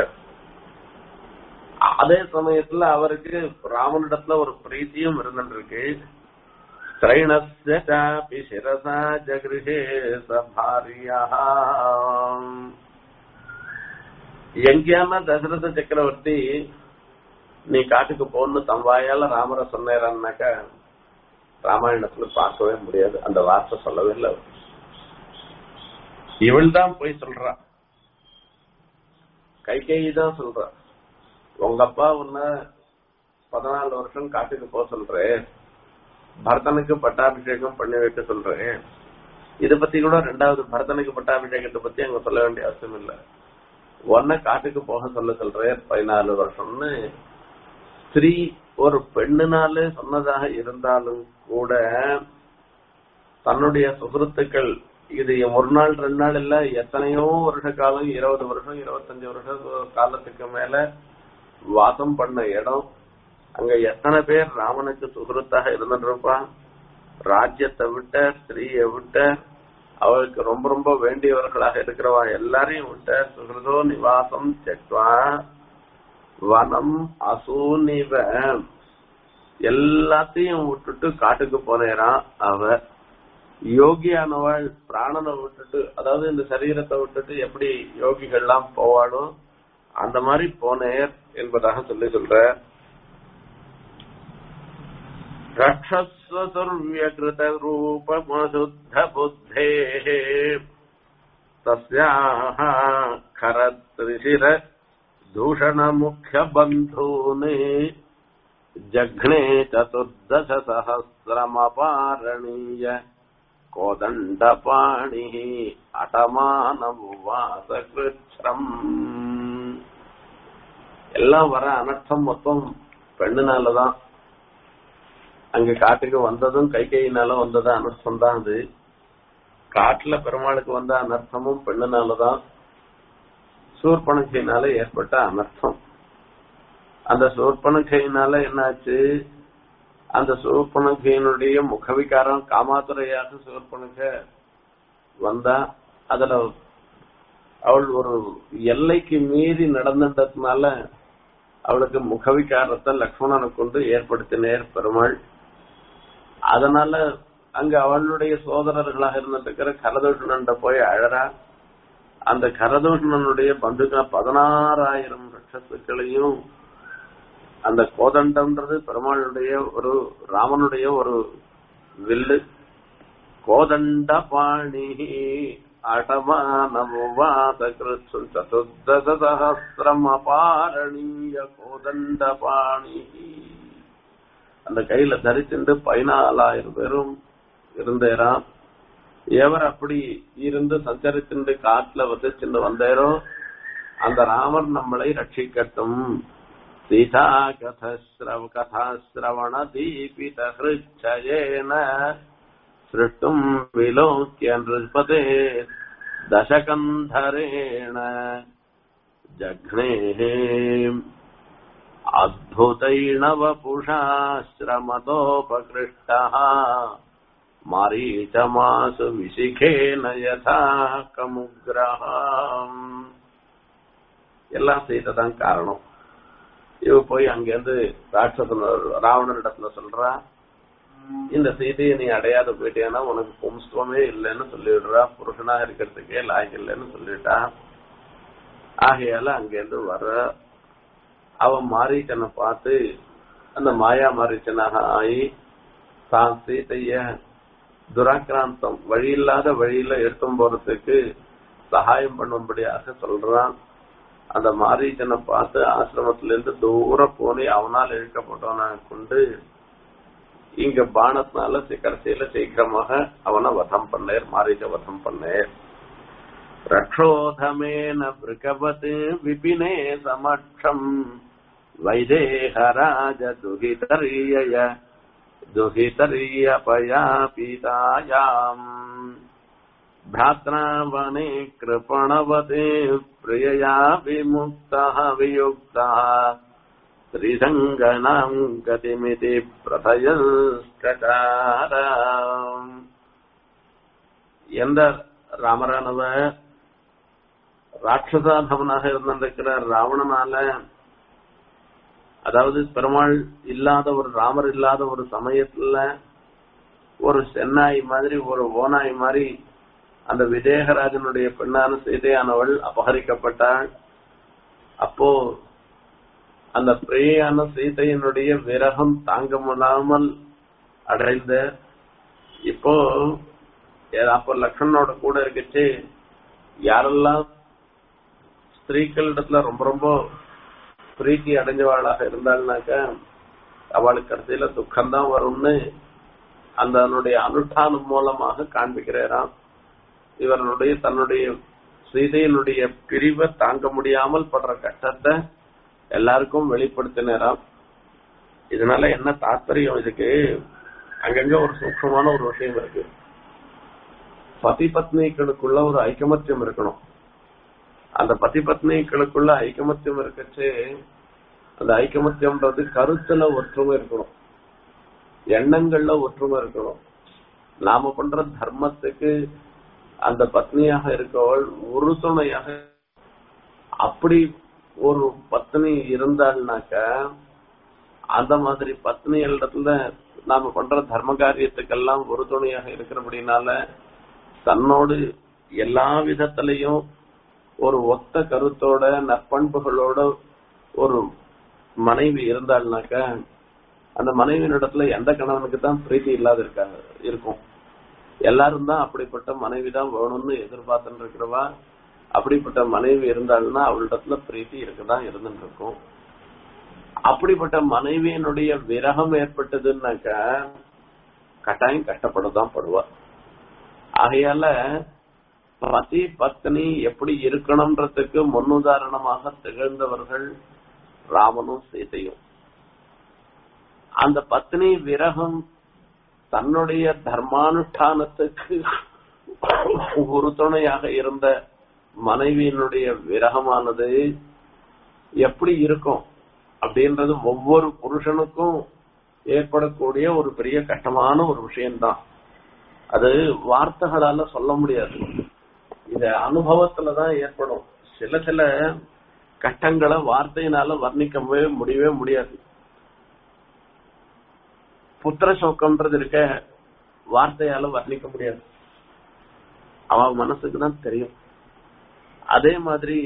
அதே சமயத்துல அவருக்கு ராமனிடத்துல ஒரு பிரீத்தியும் இருந்துருக்கு திரைணஸ்ய சாபி சிரசா ஜகிருஹே சபாரியா எங்கேயான தசரத சக்கரவர்த்தி நீ காட்டுக்கு போன்னு தம் வாயால ராமரை சொன்னாக்கா ராமாயணத்துல பார்க்கவே முடியாது அந்த வார்த்தை சொல்லவே இல்லை இவள் தான் போய் சொல்றா கைகேயி தான் சொல்றா உங்க அப்பா உன்ன பதினாலு வருஷம் காட்டுக்கு போக சொல்றேன் பரதனுக்கு பட்டாபிஷேகம் பண்ணி வைக்க சொல்றேன் இத பத்தி கூட ரெண்டாவது பரதனுக்கு பட்டாபிஷேகத்தை பத்தி அங்க சொல்ல வேண்டிய அவசியம் இல்லை உன்ன காட்டுக்கு போக சொல்ல சொல்றேன் பதினாலு வருஷம்னு ஸ்திரீ ஒரு பெண்ணுனாலே சொன்னதாக இருந்தாலும் கூட தன்னுடைய சுகிருத்துக்கள் இது ஒரு நாள் ரெண்டு நாள் இல்ல எத்தனையோ வருஷ காலம் இருபது வருஷம் இருபத்தஞ்சு வருஷம் காலத்துக்கு மேல வாசம் பண்ண இடம் அங்க எத்தனை பேர் ராமனுக்கு சுகிருத்தாக இருந்துட்டு இருப்பான் ராஜ்யத்தை விட்ட ஸ்திரீய விட்ட அவளுக்கு ரொம்ப ரொம்ப வேண்டியவர்களாக இருக்கிறவா எல்லாரையும் விட்ட சுகிருதோ நிவாசம் செட்வா வனம் அசூனிவ எல்லாத்தையும் விட்டுட்டு காட்டுக்கு போனேறான் அவ யோகியானவள் பிராணனை விட்டுட்டு அதாவது இந்த சரீரத்தை விட்டுட்டு எப்படி யோகிகள்லாம் போவாளோ அந்த மாதிரி போனேர் என்பதாக சொல்லி சொல்ற ரக்ஷஸ்வதுர்வியகிருத ரூபமசுத்த புத்தேः तस्याः खरत्रिशिर दूषणमुख्यबन्धून् जघ्ने चतुर्दशसहस्रमपारणीय கோதண்டபாணிः அடமானமுவாசகிருச்சம் எல்லாம் வர அனர்த்தம் மொத்தம் பெண்ணுனாலதான் அங்க காட்டுக்கு வந்ததும் கை கையினால வந்தது அனர்த்தம் தான் அது காட்டுல பெருமாளுக்கு வந்த அனர்த்தமும் பெண்ணுனாலதான் சூர்பனக்கையினால ஏற்பட்ட அனர்த்தம் அந்த சூர்பனக்கையினால என்னாச்சு அந்த சூர்பனகையினுடைய முகவிகாரம் காமாத்துறையாக சூர்பனக வந்தா அதுல அவள் ஒரு எல்லைக்கு மீறி நடந்துட்டதுனால அவளுக்கு முகவிகாரத்தை லக்ஷ்மணனை கொண்டு ஏற்படுத்தினேர் பெருமாள் அதனால அங்க அவளுடைய சோதரர்களாக இருந்திருக்கிற கரதூஷணன் போய் அழறா அந்த கரதூஷணனுடைய பந்துக பதினாறாயிரம் ரட்சத்துக்களையும் அந்த கோதண்டம்ன்றது பெருமாளுடைய ஒரு ராமனுடைய ஒரு வில்லு கோதண்ட பாணி அடமானமுவாத கிருத்து சதுர்தச சகசிரம் அபாரணீய கோதண்ட பாணி அந்த கையில தரிச்சுண்டு பதினாலாயிரம் பேரும் இருந்தேராம் எவர் அப்படி இருந்து சஞ்சரிச்சுண்டு காட்டுல வசிச்சுண்டு வந்தேரோ அந்த ராமர் நம்மளை ரட்சிக்கட்டும் सीता कथश्रव कथाश्रवणदीपितहृच्छयेन सृष्टुम् विलोक्य नृपते दशकन्धरेण जघ्नेः अद्भुतैणवपुषाश्रमतोपकृष्टः मारीचमासु विशिखेन यथा कमुग्रहम् எல்லாம் செய்ததான் காரணம் இவ போய் அங்கிருந்து ராட்சசன் ராவணனிடத்துல சொல்றா இந்த செய்தியை நீ அடையாத போயிட்டேன்னா உனக்கு பும்ஸ்துவமே இல்லைன்னு சொல்லிடுறா புருஷனா இருக்கிறதுக்கே லாய்க்கு இல்லைன்னு சொல்லிட்டா ஆகையால அங்கிருந்து வர அவன் மாரீச்சனை பார்த்து அந்த மாயா மாரீச்சனாக ஆகி தான் சீதைய துராக்கிராந்தம் வழி இல்லாத வழியில எடுத்தும் போறதுக்கு சகாயம் பண்ணும்படியாக சொல்றான் அந்த மாரீச்சனை பார்த்து ஆசிரமத்துல இருந்து தூரம் போனி அவனால் இழுக்கப்பட்டவனை கொண்டு இங்க பானத்தினால கடைசியில சீக்கிரமாக அவனை வதம் பண்ணேர் மாரீச்ச வதம் பண்ணேர் ரக்ஷோதமேன பிருகவத் விபினே சமட்சம் வைதேகராஜ துகிதரிய துகிதரியபயா பீதாயாம் भ्रात्रा वने कृपणवते प्रियया विमुक्तः वियुक्तः त्रिसङ्गनाम् गतिमिति प्रथयस्ककार எந்த ராமரானவர் ராட்சசாதவனாக இருந்திருக்கிற ராவணனால அதாவது பெருமாள் இல்லாத ஒரு ராமர் இல்லாத ஒரு சமயத்துல ஒரு சென்னாய் மாதிரி ஒரு ஓனாய் மாதிரி அந்த விதேகராஜனுடைய பெண்ணான சீதையானவள் அபகரிக்கப்பட்டாள் அப்போ அந்த பிரியான சீதையினுடைய விரகம் தாங்க முடியாமல் அடைந்த இப்போ அப்போ லக்ஷ்மணோட கூட இருக்குச்சு யாரெல்லாம் ஸ்திரீக்களிடத்துல ரொம்ப ரொம்ப பிரீத்தி அடைஞ்சவாளாக இருந்தாள்னாக்க அவளுக்கு கடைசியில துக்கம்தான் வரும்னு அந்த அதனுடைய அனுஷ்டானம் மூலமாக காண்பிக்கிறாராம் இவர்களுடைய தன்னுடைய சீதையினுடைய பிரிவை தாங்க முடியாமல் படுற கஷ்டத்தை எல்லாருக்கும் வெளிப்படுத்தினாராம் இதனால என்ன தாத்பரியம் இதுக்கு அங்கங்க ஒரு சூக்ஷமான ஒரு விஷயம் இருக்கு பதி பத்னிகளுக்குள்ள ஒரு ஐக்கமத்தியம் இருக்கணும் அந்த பதி பத்னிகளுக்குள்ள ஐக்கமத்தியம் இருக்கச்சு அந்த ஐக்கமத்தியம்ன்றது கருத்துல ஒற்றுமை இருக்கணும் எண்ணங்கள்ல ஒற்றுமை இருக்கணும் நாம பண்ற தர்மத்துக்கு அந்த பத்னியாக இருக்கவள் உறுதுணையாக அப்படி ஒரு பத்னி இருந்தாள்னாக்க அந்த மாதிரி பத்னிகளிடத்துல நாம பண்ற தர்ம காரியத்துக்கெல்லாம் உறுதுணையாக இருக்கிறபடினால தன்னோடு எல்லா விதத்திலையும் ஒரு ஒத்த கருத்தோட நற்பண்புகளோட ஒரு மனைவி இருந்தாள்னாக்க அந்த மனைவியினிடத்துல எந்த கணவனுக்கு தான் பிரீத்தி இல்லாத இருக்காங்க இருக்கும் எல்லாரும் தான் அப்படிப்பட்ட மனைவி தான் வேணும்னு எதிர்பார்த்துட்டு இருக்கிறவா அப்படிப்பட்ட மனைவி இருந்தாள்னா அவளிடத்துல பிரீத்தி இருக்கதான் இருந்துட்டு இருக்கும் அப்படிப்பட்ட மனைவியினுடைய விரகம் ஏற்பட்டதுன்னாக்க கட்டாயம் கஷ்டப்படதான் படுவா ஆகையால பதி பத்னி எப்படி இருக்கணும்ன்றதுக்கு முன்னுதாரணமாக திகழ்ந்தவர்கள் ராமனும் சீதையும் அந்த பத்னி விரகம் தன்னுடைய தர்மானுஷ்டானத்துக்கு ஒரு துணையாக இருந்த மனைவியினுடைய விரகமானது எப்படி இருக்கும் அப்படின்றது ஒவ்வொரு புருஷனுக்கும் ஏற்படக்கூடிய ஒரு பெரிய கஷ்டமான ஒரு விஷயம்தான் அது வார்த்தைகளால சொல்ல முடியாது இத அனுபவத்துலதான் ஏற்படும் சில சில கஷ்டங்களை வார்த்தையினால வர்ணிக்கவே முடியவே முடியாது புத்திர சோக்கம்ன்றது இருக்க வார்த்தையால வர்ணிக்க முடியாது அவ மனசுக்கு தான் தெரியும் அதே மாதிரி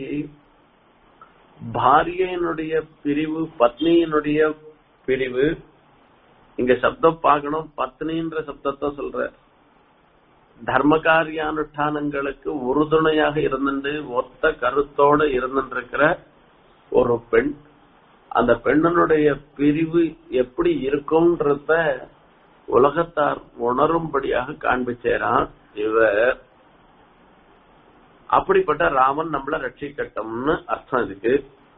பாரியனுடைய பிரிவு பத்னியினுடைய பிரிவு இங்க சப்தம் பார்க்கணும் பத்னின்ற சப்தத்தை சொல்ற தர்ம காரியானுஷ்டானங்களுக்கு உறுதுணையாக இருந்துட்டு ஒத்த கருத்தோட இருந்துருக்கிற ஒரு பெண் அந்த பெண்ணனுடைய பிரிவு எப்படி இருக்கும்ன்றத உலகத்தார் உணரும்படியாக காண்பிச்சேரான் இவர் அப்படிப்பட்ட ராமன் நம்மள ரட்சிக்கட்டும்னு அர்த்தம் இதுக்கு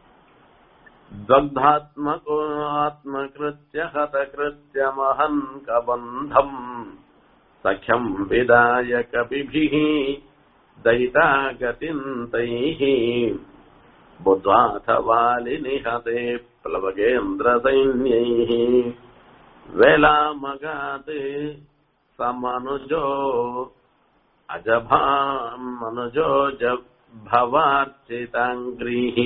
தக்தாத்மகோத்மகிருத்திய ஹதகிருத்திய மகன் கபந்தம் சഖ്യം விதாய கபிபிः दैता गतिम् तैः बुद्ध्वाथ वालिनिहते प्लवगेन्द्रसैन्यैः वेलामगात् समनुजो அஜபாம் மனுஜோஜ பவார்ச்சிதாங்கிரீஹி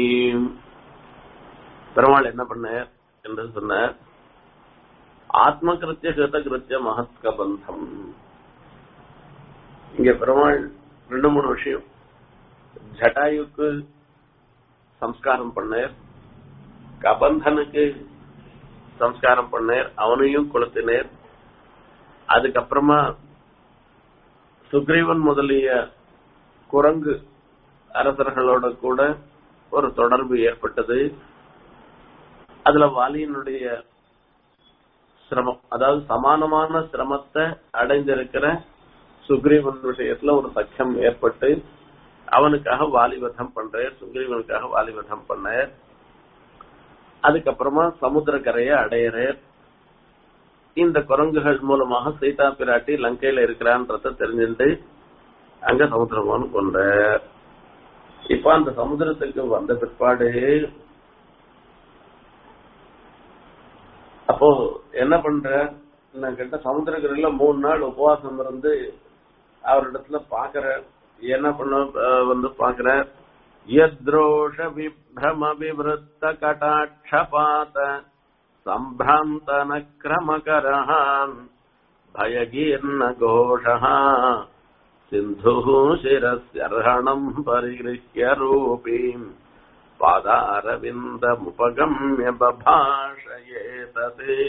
பெருமாள் என்ன பண்ணார் என்று சொன்னார் ஆத்ம கிருத்திய கிருத கிருத்திய மகத்க பந்தம் இங்க பெருமாள் ரெண்டு மூணு விஷயம் ஜட்டாயுக்கு சம்ஸ்காரம் பண்ணார் கபந்தனுக்கு சம்ஸ்காரம் பண்ணார் அவனையும் கொளுத்தினார் அதுக்கப்புறமா சுக்ரீவன் முதலிய குரங்கு அரசர்களோட கூட ஒரு தொடர்பு ஏற்பட்டது அதுல வாலியினுடைய சிரமம் அதாவது சமானமான சிரமத்தை அடைந்திருக்கிற சுக்ரீவன் விஷயத்துல ஒரு சக்கியம் ஏற்பட்டு அவனுக்காக வாலிவதம் பண்றார் சுக்ரீவனுக்காக வாலிவதம் பண்ணார் அதுக்கப்புறமா சமுத்திரக்கரையை அடையிறார் இந்த குரங்குகள் மூலமாக சீதா பிராட்டி லங்கையில இருக்கிறான்றத தெரிஞ்சுட்டு அங்க சமுத்திரமோன் கொண்ட இப்ப அந்த சமுத்திரத்துக்கு வந்த பிற்பாடு அப்போ என்ன பண்ற நான் கிட்ட சமுத்திரக்கரையில மூணு நாள் உபவாசம் இருந்து அவரிடத்துல பாக்குற என்ன பண்ண அஹ் வந்து பாக்குற யத்ரோஷ விப்ரம விவருத்த கட்டாட்சபாத सम्भ्रान्तनक्रमकरः भयगीर्णघोषः सिन्धुः शिरस्यर्हणम् परिगृह्य रूपीम् பாதாரவிந்தமுபகம்ய பபாஷயேதே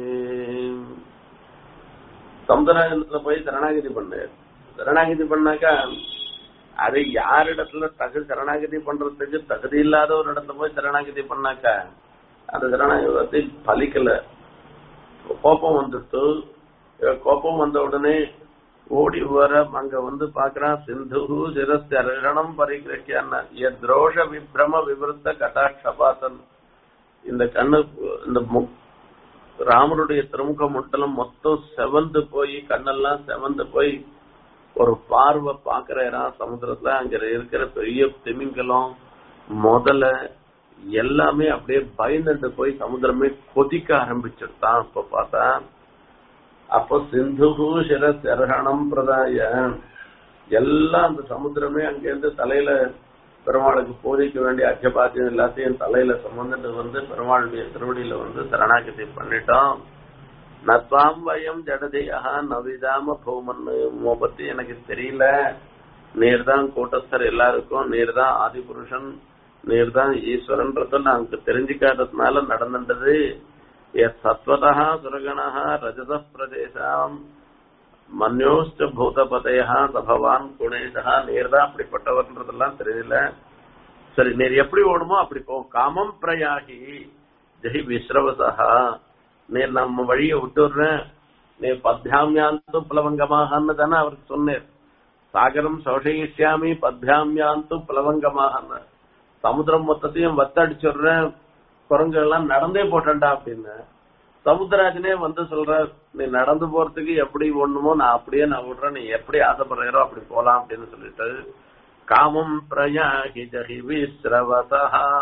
சமுதாயத்துல போய் சரணாகதி பண்ணு சரணாகதி பண்ணாக்கா அது யாரிடத்துல தகு சரணாகதி பண்றதுக்கு தகுதி இல்லாத ஒரு இடத்துல போய் சரணாகதி பண்ணாக்கா அந்த சரணாகதி பலிக்கல கோபம் வந்துட்டு கோபம் வந்த உடனே ஓடி வர அங்க வந்து பாக்குறான் சிந்து சிரஸ்தரணம் பரிகிரக்கியான எத்ரோஷ விப்ரம விவருத்த கட்டாட்சபாசன் இந்த கண்ணு இந்த மு- ராமருடைய திருமுக முட்டலம் மொத்தம் செவந்து போய் கண்ணெல்லாம் செவந்து போய் ஒரு பார்வை பாக்குறா சமுத்திரத்துல அங்க இருக்கிற பெரிய திமிங்கலம் முதல்ல எல்லாமே அப்படியே பயந்துட்டு போய் சமுத்திரமே கொதிக்க ஆரம்பிச்சிருத்தான் இப்ப பார்த்தா அப்போ சிந்து சிர சரகணம் பிரதாய எல்லாம் அந்த சமுத்திரமே அங்கிருந்து தலையில பெருமாளுக்கு பூஜைக்க வேண்டிய அர்ச்சபாத்தியம் எல்லாத்தையும் தலையில சுமந்துட்டு வந்து பெருமாளுடைய திருவடியில வந்து சரணாகதி பண்ணிட்டோம் நத்வாம் வயம் ஜடதேயா நவிதாம பூமன்னு உம்மை பத்தி எனக்கு தெரியல நீர் தான் கூட்டஸ்தர் எல்லாருக்கும் நீர் தான் ஆதிபுருஷன் நீர் தான் ஈஸ்வரன்றத நாங்க தெரிஞ்சுக்காததுனால நடந்துட்டது எத் சத்வதா சுரகணா ரஜத பிரதேசம் மன்யோஸ்ட பூதபதையா சபவான் குணேசா நேர் தான் அப்படிப்பட்டவர்ன்றதெல்லாம் தெரியல சரி நேர் எப்படி ஓடுமோ அப்படி போ காமம் பிரயாகி ஜெய் விஸ்ரவசா நேர் நம்ம வழியை விட்டுடுறேன் நேர் பத்யாமியாந்து பிளவங்கமாகன்னு தானே அவருக்கு சொன்னேன் சாகரம் சோஷயிஷ்யாமி பத்யாமியாந்து பிளவங்கமாகன்னு சமுத்திரம் மொத்தத்தையும் வத்தடிச்சிடுறேன் குரங்கு எல்லாம் நடந்தே போட்டேன்டா அப்படின்னு சமுத்திராஜனே வந்து சொல்ற நீ நடந்து போறதுக்கு எப்படி ஒண்ணுமோ நான் அப்படியே நான் விடுறேன் நீ எப்படி ஆசைப்படுறோ அப்படி போலாம் அப்படின்னு சொல்லிட்டு காமம் பிரயாகி ஜஹி விஸ்ரவசா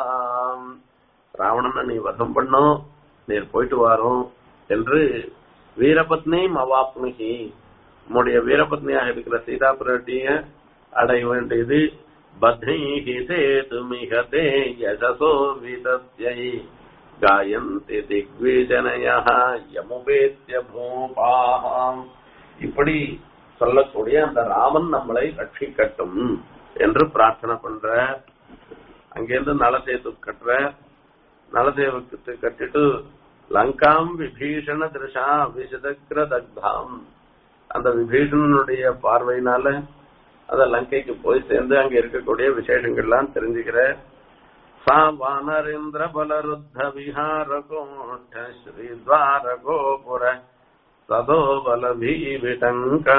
ராவணனை நீ வதம் பண்ணும் நீர் போயிட்டு வாரோம் என்று வீரபத்னி மவாப்னுகி உம்முடைய வீரபத்னியாக இருக்கிற சீதா பிராட்டிய அடைய வேண்டியது பத்னைஹி சேதுமிகதே யசசோ விதத்யை காயந்தி திக்விஜனய யமுபேத்திய பூபாம் இப்படி சொல்லக்கூடிய அந்த ராமன் நம்மளை ரட்சிக்கட்டும் என்று பிரார்த்தனை பண்ற அங்கிருந்து நலசேது கட்டுற நலசேவக்கு கட்டிட்டு லங்காம் விபீஷண திருஷா விசதக்ர தக்தாம் அந்த விபீஷணனுடைய பார்வையினால அந்த லங்கைக்கு போய் சேர்ந்து அங்க இருக்கக்கூடிய விசேஷங்கள்லாம் தெரிஞ்சுக்கிற சா வானரேந்திர பலருத்த விஹார கோஷ்ட ஸ்ரீத்வார கோபுர சதோ பல விடங்கா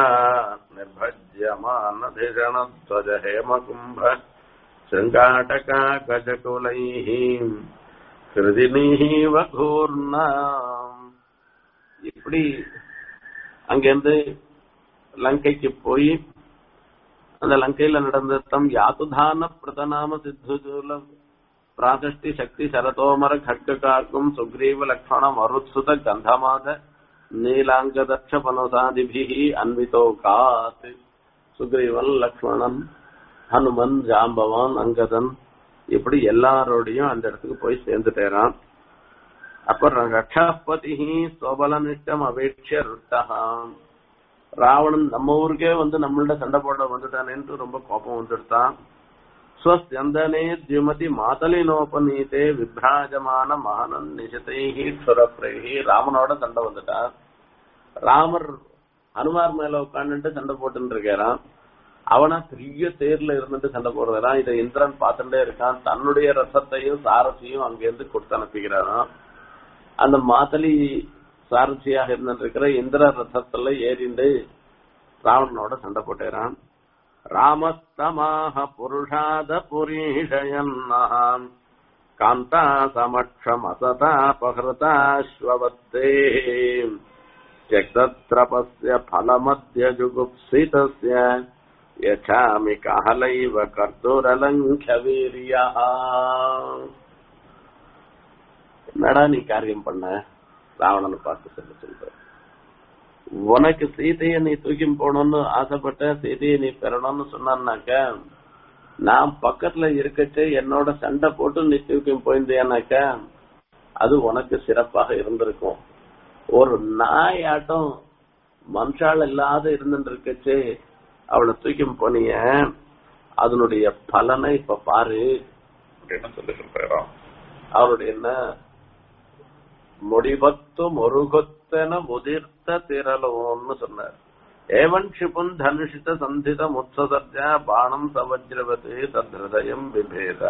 நிர்பஜ்யமான திஷணத்வஜ ஹேமகும்ப శృంగాటకా గజకులైః ஹிருதினீவ கூர்ணாம் இப்படி அங்கிருந்து லங்கைக்கு போய் அந்த லங்கையில நடந்த தம் யாத்துதான பிரதநாம சித்துஜூல பிராசஷ்டி சக்தி சரதோமர கட்காக்கும் சுக்ரீவ லக்ஷ்மண மருத்சுத கந்தமாத நீலாங்கதக்ஷ பனசாதிபிகி அன்விதோ காத் சுக்ரீவன் லக்ஷ்மணன் ஹனுமன் ஜாம்பவான் அங்கதன் இப்படி எல்லாரோடையும் அந்த இடத்துக்கு போய் சேர்ந்துட்டேறான் அப்புறம் ரக்ஷாபதி சோபலனிஷ்டம் அபேட்ச ருட்டகாம் ராவணன் நம்ம ஊருக்கே வந்து நம்மள்ட சண்டை போட வந்துட்டானேன்ட்டு ரொம்ப கோபம் வந்துடுத்தான் ஸ்வஸ்யந்தனே தியுமதி மாதலினோபநீதே விப்ராஜமான மானன் நிஷதைஹி க்ஷுரப்ரைஹி ராமனோட சண்டை வந்துட்டான் ராமர் ஹனுமார் மேல உட்காந்துட்டு சண்டை போட்டுன்னு இருக்காராம் அவனா பெரிய தேர்ல இருந்துட்டு சண்டை போடுறான் இதை இந்திரன் பார்த்துட்டே இருக்கான் தன்னுடைய ரசத்தையும் சாரசியும் அங்கிருந்து கொடுத்து அனுப்பிக்கிறாராம் அந்த மாத்தலி சாரசியாக இருந்துட்டு இருக்கிற இந்திர ரசத்துல ஏறிண்டு ராவணனோட சண்டை போட்டேறான் ராமஸ்தமாக புருஷாத புரீஷயன்னாம் காந்தா சமக்ஷம் அசதா பகிருதாஸ்வத்தே त्यक्तत्रपस्य फलमद्य जुगुप्सितस्य यच्छामि कहलैव कर्तुरलङ्घ्य வீரியா என்னடா நீ காரியம் பண்ண ராவணனை பார்த்து சொல்ல சொல்ற உனக்கு சீதையை நீ தூக்கி போகணும்னு ஆசைப்பட்ட சீதையை நீ பெறணும்னு சொன்னான்னாக்க நான் பக்கத்துல இருக்கச்சு என்னோட சண்டை போட்டு நீ தூக்கி போயிருந்தேனாக்க அது உனக்கு சிறப்பாக இருந்திருக்கும் ஒரு நாயாட்டம் மனுஷால் இல்லாத இருந்துட்டு இருக்கச்சு அவளை தூக்கி போனிய அதனுடைய பலனை இப்ப பாரு அப்படின்னு சொல்லி சொல்றாராம் அவருடைய என்ன முடிபத்து முருகத்தென முதிர்த்த திரளோன்னு சொன்னார் ஏவன் க்ஷிபுன் தனுஷித சந்தித முத்சசர்ஜா பானம் சவஜ்ரவத்து தத்ஹதயம் விபேத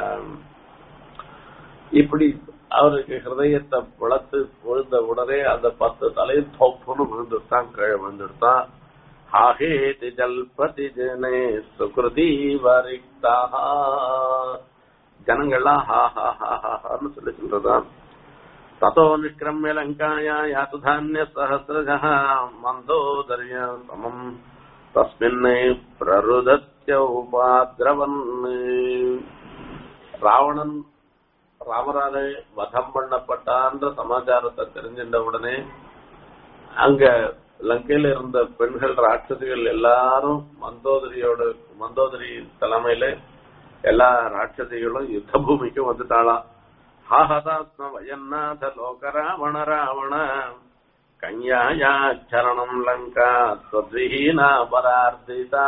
இப்படி அவருக்கு ஹிருதயத்தை புலத்து விழுந்த உடனே அந்த பத்து தலையும் தொப்புன்னு விழுந்துட்டான் கீழே விழுந்துட்டான் ஹாஹேதி ஜல்பதி ஜனே சுக்ருதி வரிக்தா ஜனங்கள்லாம் ஹா ஹா ஹா ஹான்னு சொல்லி சொல்றதான் ததோ நிஷ்கிரமிய லங்காயா யாத்து தானிய சஹசிரஜ மந்தோதரிய சமம் தஸ்மின் பிரருதத்ய உபாத்ரவன் ராவணன் ராமராலே வதம் பண்ணப்பட்டான்ற சமாச்சாரத்தை தெரிஞ்சின்ற உடனே அங்க லங்கையில இருந்த பெண்கள் ராட்சசிகள் எல்லாரும் மந்தோதரியோட மந்தோதரி தலைமையில எல்லா ராட்சசிகளும் யுத்த பூமிக்கு வந்துட்டாளாம் ஹாஹதாத்ம வயநாத லோக ராவண ராவண கன்யாயா சரணம் லங்கா ஸ்வத்விஹீனா பரார்த்திதா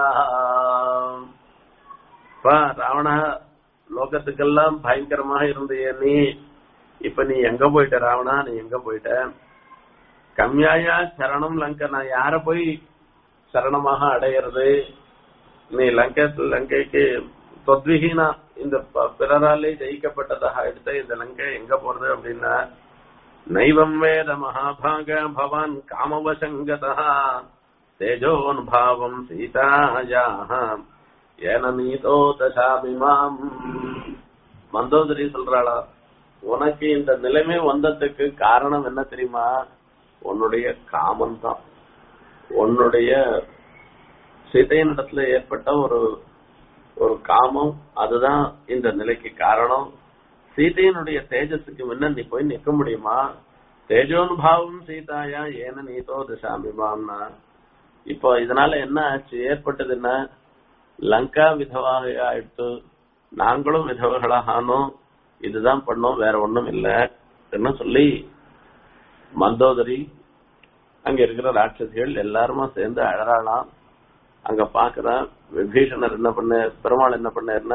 ராவண லோகத்துக்கெல்லாம் பயங்கரமாக இருந்தைய நீ இப்ப நீ எங்க போயிட்ட ராவணா நீ எங்க போயிட்ட கம்யாயா சரணம் லங்கா நான் யார போய் சரணமாக அடையிறது நீ லங்கை லங்கைக்கு தொத்விஹீனா இந்த ப- பிறராலே ஜெயிக்கப்பட்டதாக எடுத்த இந்த லங்கை எங்க போறது அப்படின்னா நைவம் வேத மகாபாக பவான் காமவசங்கதா தேஜோன்பாவம் சீதாயாக ஏன நீதோ தசாபிமாம் மந்தோதரி சொல்றாளா உனக்கு இந்த நிலைமை வந்ததுக்கு காரணம் என்ன தெரியுமா உன்னுடைய காமம் தான் உன்னுடைய சீதையனிடத்துல ஏற்பட்ட ஒரு ஒரு காமம் அதுதான் இந்த நிலைக்கு காரணம் சீதையனுடைய தேஜஸுக்கு முன்ன நீ போய் நிக்க முடியுமா தேஜோனுபாவம் சீதாயா ஏன நீதோ தசாமிமாம்னா இப்போ இதனால என்ன ஆச்சு ஏற்பட்டது என்ன லங்கா விதவாக ஆயிடுத்து நாங்களும் விதவர்களாக ஆனோம் இதுதான் பண்ணோம் வேற ஒண்ணும் இல்ல என்ன சொல்லி மந்தோதரி அங்க இருக்கிற ராட்சசிகள் எல்லாருமா சேர்ந்து அழறாளாம் அங்க பாக்குறான் விபீஷணர் என்ன பண்ண பெருமாள் என்ன பண்ணாருன்னா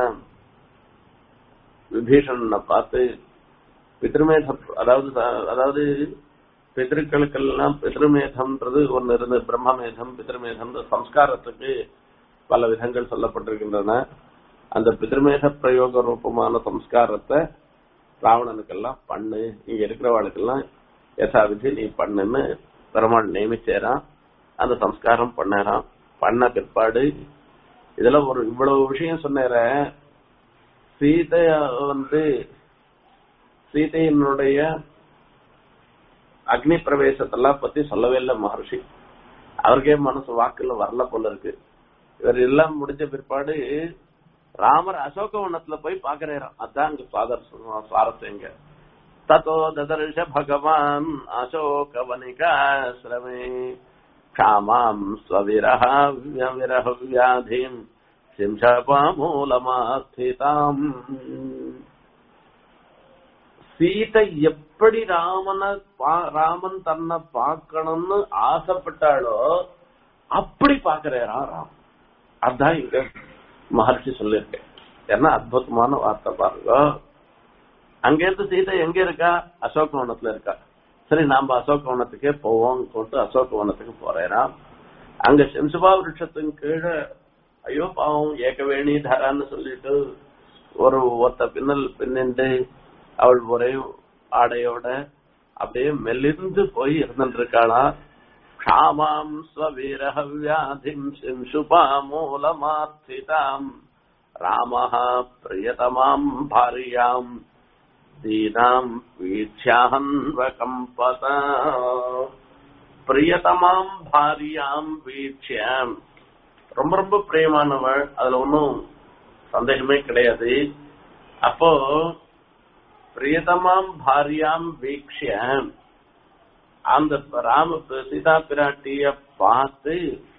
விபீஷணனை பார்த்து பித்ருமேதம் அதாவது அதாவது பித்திருக்களுக்கெல்லாம் பித்ருமேதம்ன்றது ஒன்னு இருந்து பிரம்மமேதம் பித்ருமேதம் சம்ஸ்காரத்துக்கு பல விதங்கள் சொல்லப்பட்டிருக்கின்றன அந்த பித்ருமேத பிரயோக ரூபமான சம்ஸ்காரத்தை ராவணனுக்கெல்லாம் பண்ணு இங்க இருக்கிறவாளுக்கெல்லாம் யசாவிதி நீ பண்ணுன்னு பெருமாள் நியமிச்சேரான் அந்த சம்ஸ்காரம் பண்ணாராம் பண்ண பிற்பாடு இதுல ஒரு இவ்வளவு விஷயம் சொன்னேற சீதைய வந்து சீதையினுடைய அக்னி பிரவேசத்தெல்லாம் பத்தி சொல்லவே இல்லை மகர்ஷி அவருக்கே மனசு வாக்குல வரல போல இருக்கு இவர் எல்லாம் முடிஞ்ச பிற்பாடு ராமர் அசோகவனத்துல போய் பாக்குறாராம் அதான் அங்க சுவாதர் சுவாரஸ்யங்க தத்தோ ததர்ஷ பகவான் அசோகவனிகாசிரமே க்ஷாமாம் ஸ்வவிரஹ விரஹ வியாதிம் சிம்சபாமூலமாஸ்திதாம் சீதை எப்படி ராமனை பா- ராமன் தன்னை பார்க்கணும்னு ஆசைப்பட்டாளோ அப்படி பாக்குறாரா ராம் அதான் இங்க மகர்ஷி சொல்லியிருக்கேன் ஏன்னா அற்புதமான வார்த்தை பாருங்க அங்க இருந்து சீதை எங்க இருக்கா அசோகவனத்துல இருக்கா சரி நாம அசோகவனத்துக்கே போவோம் கொண்டு அசோகவனத்துக்கு போறேன் அங்க செம்சுபா விருட்சத்தின் கீழே ஐயோ பாவம் ஏகவேணி தரான்னு சொல்லிட்டு ஒரு ஒத்த பின்னல் பின்னிண்டு அவள் ஒரே ஆடையோட அப்படியே மெலிந்து போய் இருந்துட்டு இருக்காளா க்ஷாமாம் ஸ்வவீரஹ வியாதிம் சிம்சுபா மூலமாஸ்திதாம் ராமः பிரியதமாம் பாரியாம் தீனாம் வீட்சியாஹன்வகம்பத பிரியதமாம் பாரியாம் வீட்சியாம் ரொம்ப ரொம்ப பிரியமானவள் அதுல ஒன்றும் சந்தேகமே கிடையாது அப்போ பிரியதமாம் பாரியாம் வீக்ஷிய அந்த ராம சீதா பிராட்டிய பார்த்து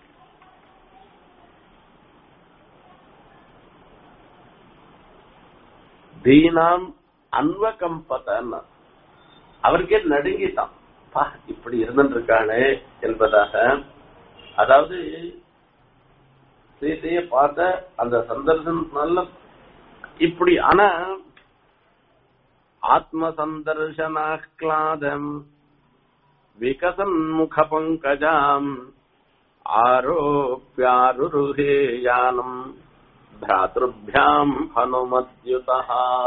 தீனாம் அன்வகம்பதன் அவருக்கே நடுங்கிட்டான் பா இப்படி இருந்துருக்காளே என்பதாக அதாவது சீதைய பார்த்த அந்த சந்தர்சனால இப்படி ஆனா ஆத்ம சந்தர்சனாஹ்லாதம் விகசன் முக பங்கஜாம் ஆரோப்பியாருருஹே யானம் பிராத்ருபியாம் ஹனுமத்யுதா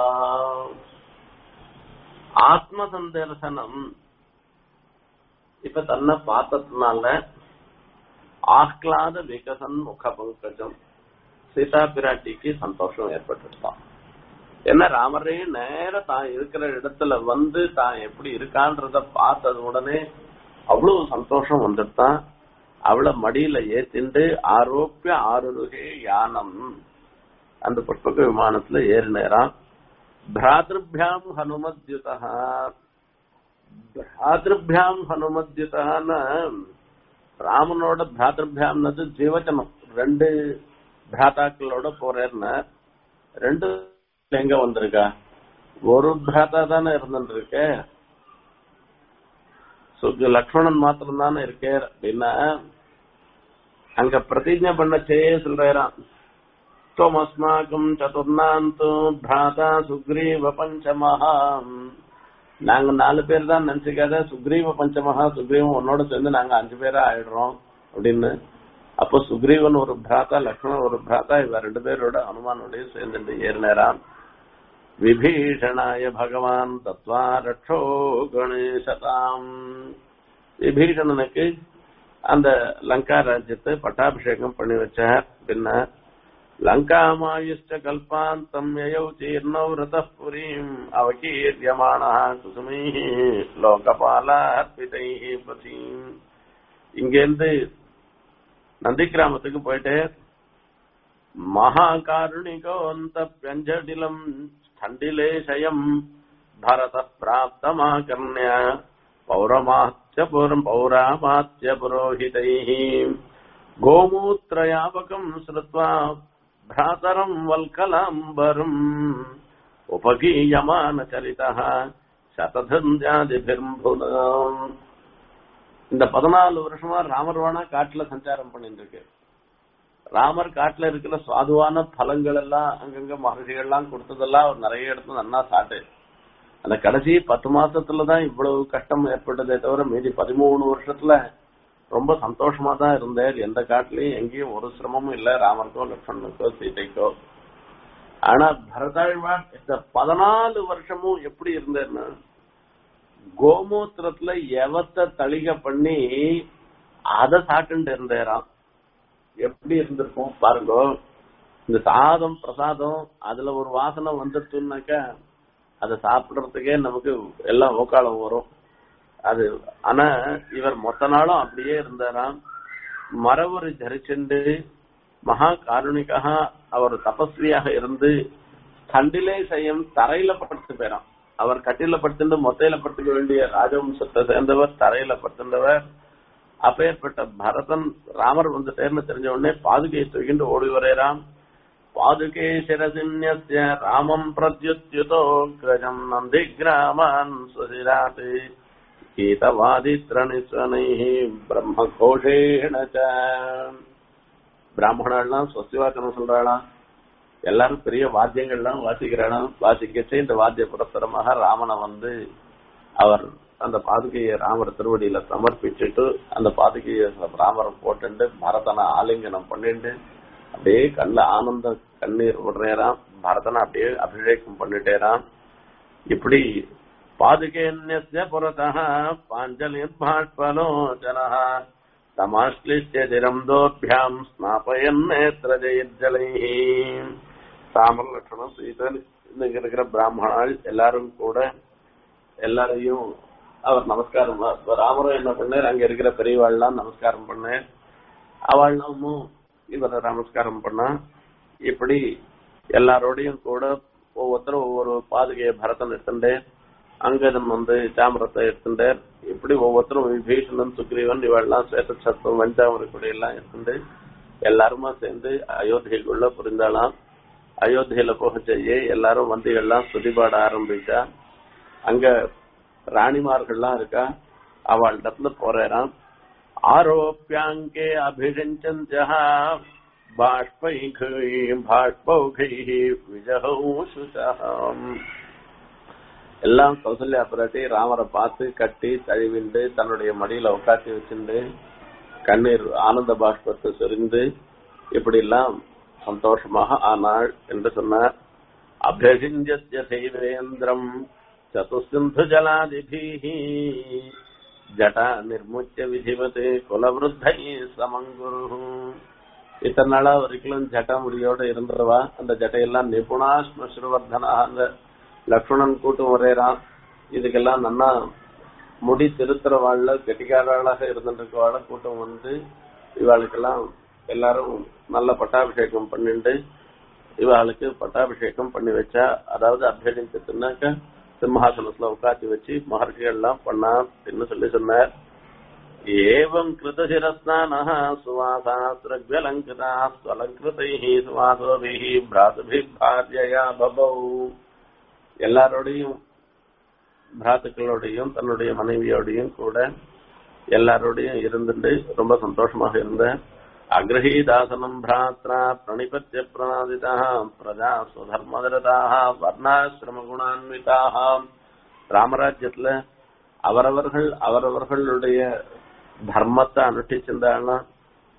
ஆத்ம சந்தர்சனம் இப்ப தன்னை பார்த்ததுனால ஆஹ்லாத விகசன் முக பங்கஜம் சீதா பிராட்டிக்கு சந்தோஷம் ஏற்பட்டுட்டான் என்ன ராமரே நேர தான் இருக்கிற இடத்துல வந்து தான் எப்படி இருக்கான்றத பார்த்தது உடனே அவ்வளவு சந்தோஷம் வந்துட்டான் அவளை மடியில ஏத்திண்டு ஆரோப்பிய ஆருருகே யானம் அந்த புஷ்பக விமானத்துல ஏறினேரான் பிராத்திருபியாம் ஹனுமத்யுதா பிராத்திருபியாம் ஹனுமத்யுதான்னு ராமனோட பிராத்திருபியாம்னது ஜீவச்சனம் ரெண்டு பிராத்தாக்களோட போறேன்னு ரெண்டு எங்க வந்திருக்கா ஒரு பிராத்தா தானே இருந்துருக்க லக்ஷ்மணன் மாத்திரம் தானே இருக்கே அப்படின்னா அங்க பிரதிஜை பண்ணச்சே சொல்றாராம் தோமஸ்மாக்கம் சதுர்ணாந்து பிராதா சுக்ரீவ பஞ்சமஹா நாங்க நாலு பேர் தான் நினைச்சுக்காத சுக்ரீவ பஞ்சமஹா சுக்ரீவம் உன்னோட சேர்ந்து நாங்க அஞ்சு பேரா ஆயிடுறோம் அப்படின்னு அப்போ சுக்ரீவன் ஒரு பிராத்தா லக்ஷ்மணன் ஒரு பிராத்தா இவ ரெண்டு பேரோட அனுமானோடய சேர்ந்துட்டு ஏறினாராம் விபீஷணாய பகவான் தத்வா ரட்சோ கணேசதாம் விபீஷணனுக்கு அந்த லங்கா ராஜ்யத்தை பட்டாபிஷேகம் பண்ணி வச்சார் பின்னர் லங்காமாயுஷ்ட கல்பாந்தம் யயௌ தீர்ணௌ ரதः புரீம் அவகீர்யமானः குசுமைः லோகபாலார்பிதைः பதீம் இங்கேருந்து நந்தி கிராமத்துக்கு போயிட்டு மகாகாருணிகோந்த வியஞ்சடிலம் ஸ்தண்டிலேஷயம் பரத பிராப்தமாகர்ணிய பௌரமாத்ய புரம் பௌராமாத்ய புரோஹிதைः गोमूत्रयापकम् श्रुत्वा भ्रातरम् वल्कलाम्बरम् उपगीयमानचरितः சததந்தியாதிபிர்புனாம் இந்த பதினாலு வருஷமா ராமர் வேணா காட்டுல சஞ்சாரம் பண்ணிட்டு இருக்கு ராமர் காட்டுல இருக்கிற சுவாதுவான பழங்கள் எல்லாம் அங்கங்க மகர்ஷிகள் எல்லாம் கொடுத்ததெல்லாம் அவர் நிறைய இடத்துல நன்னா சாட்டு அந்த கடைசி பத்து மாசத்துலதான் இவ்வளவு கஷ்டம் ஏற்பட்டதே தவிர மீதி பதிமூணு வருஷத்துல ரொம்ப சந்தோஷமா தான் இருந்தார் எந்த காட்டுலயும் எங்கேயும் ஒரு சிரமமும் இல்ல ராமருக்கோ லக்ஷ்மணனுக்கோ சீதைக்கோ ஆனா பரதாழ்வான் இந்த பதினாலு வருஷமும் எப்படி இருந்தார்னா கோமூத்திரத்துல எவத்த தளிக பண்ணி அதை சாப்பிட்டு இருந்தாராம் எப்படி இருந்திருக்கும் பாருங்க இந்த சாதம் பிரசாதம் அதுல ஒரு வாசனை வந்துட்டுனாக்கா அதை சாப்பிடுறதுக்கே நமக்கு எல்லாம் ஓக்காலம் வரும் அது ஆனா இவர் மொத்த நாளும் அப்படியே இருந்தாராம் மரவரு தரிச்சுண்டு மகா காருணிகா அவர் தபஸ்வியாக இருந்து கண்டிலே செய்யும் தரையில படுத்து போயிறான் அவர் கட்டில படுத்துட்டு மொத்தையில படுத்துக்க வேண்டிய ராஜவம்சத்தை சேர்ந்தவர் தரையில படுத்துட்டவர் அப்பேற்பட்ட பரதன் ராமர் வந்துட்டேர்னு தெரிஞ்ச உடனே பாதுகையை தூக்கிட்டு ஓடி வரையறாம் பாதுகே சிரசின்யஸ்ய ராமம் பிரத்யுத்யுதோ கிரஜம் நந்தி கிராமான் சுசிராத் கீதவாதித்ரணிஸ்வனைः பிரம்மகோஷேண ச பிராமணர்லாம் சொஸ்திவாக்கணும் சொல்றாளாம் எல்லாரும் பெரிய வாத்தியங்கள்லாம் வாசிக்கிறாளாம் வாசிக்கச்சே இந்த வாத்திய புரஸ்தரமாக ராமனை வந்து அவர் அந்த பாதுகையை ராமர் திருவடியில சமர்ப்பிச்சுட்டு அந்த பாதுகையை ராமரை போட்டுண்டு பரதனை ஆலிங்கனம் பண்ணிட்டு அப்படியே கண்ணுல ஆனந்த கண்ணீர் விடுறேராம் பரதனை அப்படியே அபிஷேகம் பண்ணிட்டேராம் இப்படி பாதுகேன்யஸ்ய புறத்தः பாஞ்சலிர்பாஷ்பலோச்சனः தமாश्लिष्य திரம்தோभ्याम् ஸ்நாபயன் நேத்திர ஜெயஜலைः ராமர் லட்சணம் சீதன் இங்க இருக்கிற பிராமணாள் எல்லாரும் கூட எல்லாரையும் அவர் நமஸ்காரம் ராமரும் என்ன பண்ணார் அங்க இருக்கிற பெரியவாள்லாம் நமஸ்காரம் பண்ணார் அவளும் இவரை நமஸ்காரம் பண்ணா இப்படி எல்லாரோடையும் கூட ஒவ்வொருத்தரும் ஒவ்வொரு பாதுகையை பரதன் எடுத்துட்டே அங்கதம் வந்து சாமரத்தை எடுத்துட்டார் இப்படி ஒவ்வொருத்தரும் விபீஷணன் சுக்ரீவன் இவெல்லாம் சேத்த சத்தம் வஞ்சாமரை கூட எல்லாம் எடுத்துட்டு எல்லாருமா சேர்ந்து அயோத்தியைக்குள்ள புரிந்தாலாம் அயோத்தியில போக செய்ய எல்லாரும் வந்திகள்லாம் சுதிபாட ஆரம்பிச்சா அங்க ராணிமார்கள்லாம் இருக்கா அவளிடத்துல போறாராம் ஆரோப்பியாங்கே அபிஷஞ்சந்தியா பாஷ்பைகை பாஷ்பௌகை விஜகௌ சுஷாம் எல்லாம் கௌசல்யா பிராட்டி ராமரை பார்த்து கட்டி தழுவிண்டு தன்னுடைய மடியில உட்காத்தி வச்சுண்டு கண்ணீர் ஆனந்த பாஷ்பத்தை சொரிந்து இப்படி எல்லாம் சந்தோஷமாக ஆனாள் என்று சொன்னார் அபியசிஞ்சத்ய செய்வேந்திரம் சதுசிந்து ஜலாதிபீஹி ஜடா நிர்முச்ச விதிவதே குலவிருத்தை சமங்குரு இத்தனை நாளா வரைக்கும் ஜட்டா முடியோட இருந்தவா அந்த ஜட்டையெல்லாம் நிபுணா ஸ்மஸ்ருவர்தனா அந்த லக்ஷ்மணன் கூட்டம் வரையறான் இதுக்கெல்லாம் நன்னா முடி திருத்துறவாள்ல கெட்டிக்காரர்களாக இருந்துருக்கவாள கூட்டம் வந்து இவாளுக்கெல்லாம் எல்லாரும் நல்ல பட்டாபிஷேகம் பண்ணிட்டு இவாளுக்கு பட்டாபிஷேகம் பண்ணி வச்சா அதாவது அபியடிச்சதுனாக்க சிம்ஹாசனத்துல உட்காத்தி வச்சு மகர்ஷிகள் எல்லாம் பண்ணா அப்படின்னு சொல்லி சொன்னார் ஏவம் கிருதசிரஸ்நானः சுவாசாஸ்திரஜலங்கிருதா ஸ்வலங்கிருதைः சுவாசோபிः பிராதுபிः பாரியயா பபௌ எல்லாரோடையும் பிராத்துக்களோடையும் தன்னுடைய மனைவியோடையும் கூட எல்லாரோடையும் இருந்துட்டு ரொம்ப சந்தோஷமாக இருந்த அக்ரஹீதாசனம் பிராத்ரா பிரணிபத்திய பிரணாதிதா பிரஜா சுதர்மதரதாக வர்ணாசிரம குணான்விதாக ராமராஜ்யத்துல அவரவர்கள் அவரவர்களுடைய தர்மத்தை அனுஷ்டிச்சிருந்தாங்கன்னா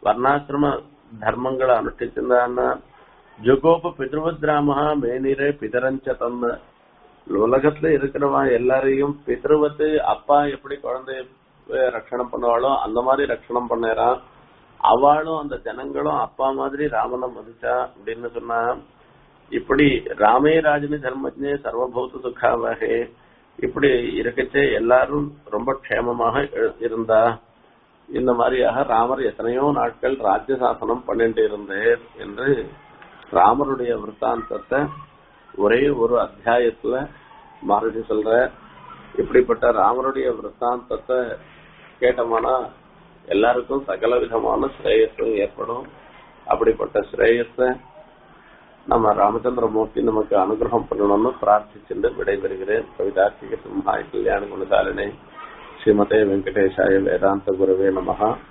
வர்ணாசிரம தர்மங்களை அனுஷ்டிச்சிருந்தான்னா ஜுகோப பித்ருவத்ராமஹா மேனிரே பிதரஞ்சதம் உலகத்துல இருக்கிறவன் எல்லாரையும் பித்ருவத்து அப்பா எப்படி குழந்தைய ரட்சணம் பண்ணுவாளோ அந்த மாதிரி ரட்சணம் பண்ணறான் அவளும் அந்த ஜனங்களும் அப்பா மாதிரி ராமனை மதிச்சா அப்படின்னு சொன்னா இப்படி ராமே ராஜனி தர்மஜே சர்வபௌத்த துக்காவகே இப்படி இருக்கச்சே எல்லாரும் ரொம்ப க்ஷேமமாக இரு- இருந்தா இந்த மாதிரியாக ராமர் எத்தனையோ நாட்கள் ராஜ்ய சாசனம் பண்ணிட்டு இருந்தேர் என்று ராமருடைய விற்த்தாந்தத்தை ஒரே ஒரு அத்தியாயத்துல மாருதி சொல்ற இப்படிப்பட்ட ராமருடைய விற்த்தாந்தத்தை கேட்டோம்னா எல்லாருக்கும் சகல விதமான ஸ்ரேயஸும் ஏற்படும் அப்படிப்பட்ட ஸ்ரேயஸ நம்ம ராமச்சந்திர மூர்த்தி நமக்கு அனுகிரகம் பண்ணணும்னு பிரார்த்திச்சுட்டு விடைபெறுகிறேன் கவிதார்த்திக சிம்ஹாய் கல்யாண குணசாலினே ஸ்ரீமதே வெங்கடேஷாய வேதாந்த குருவே நமகா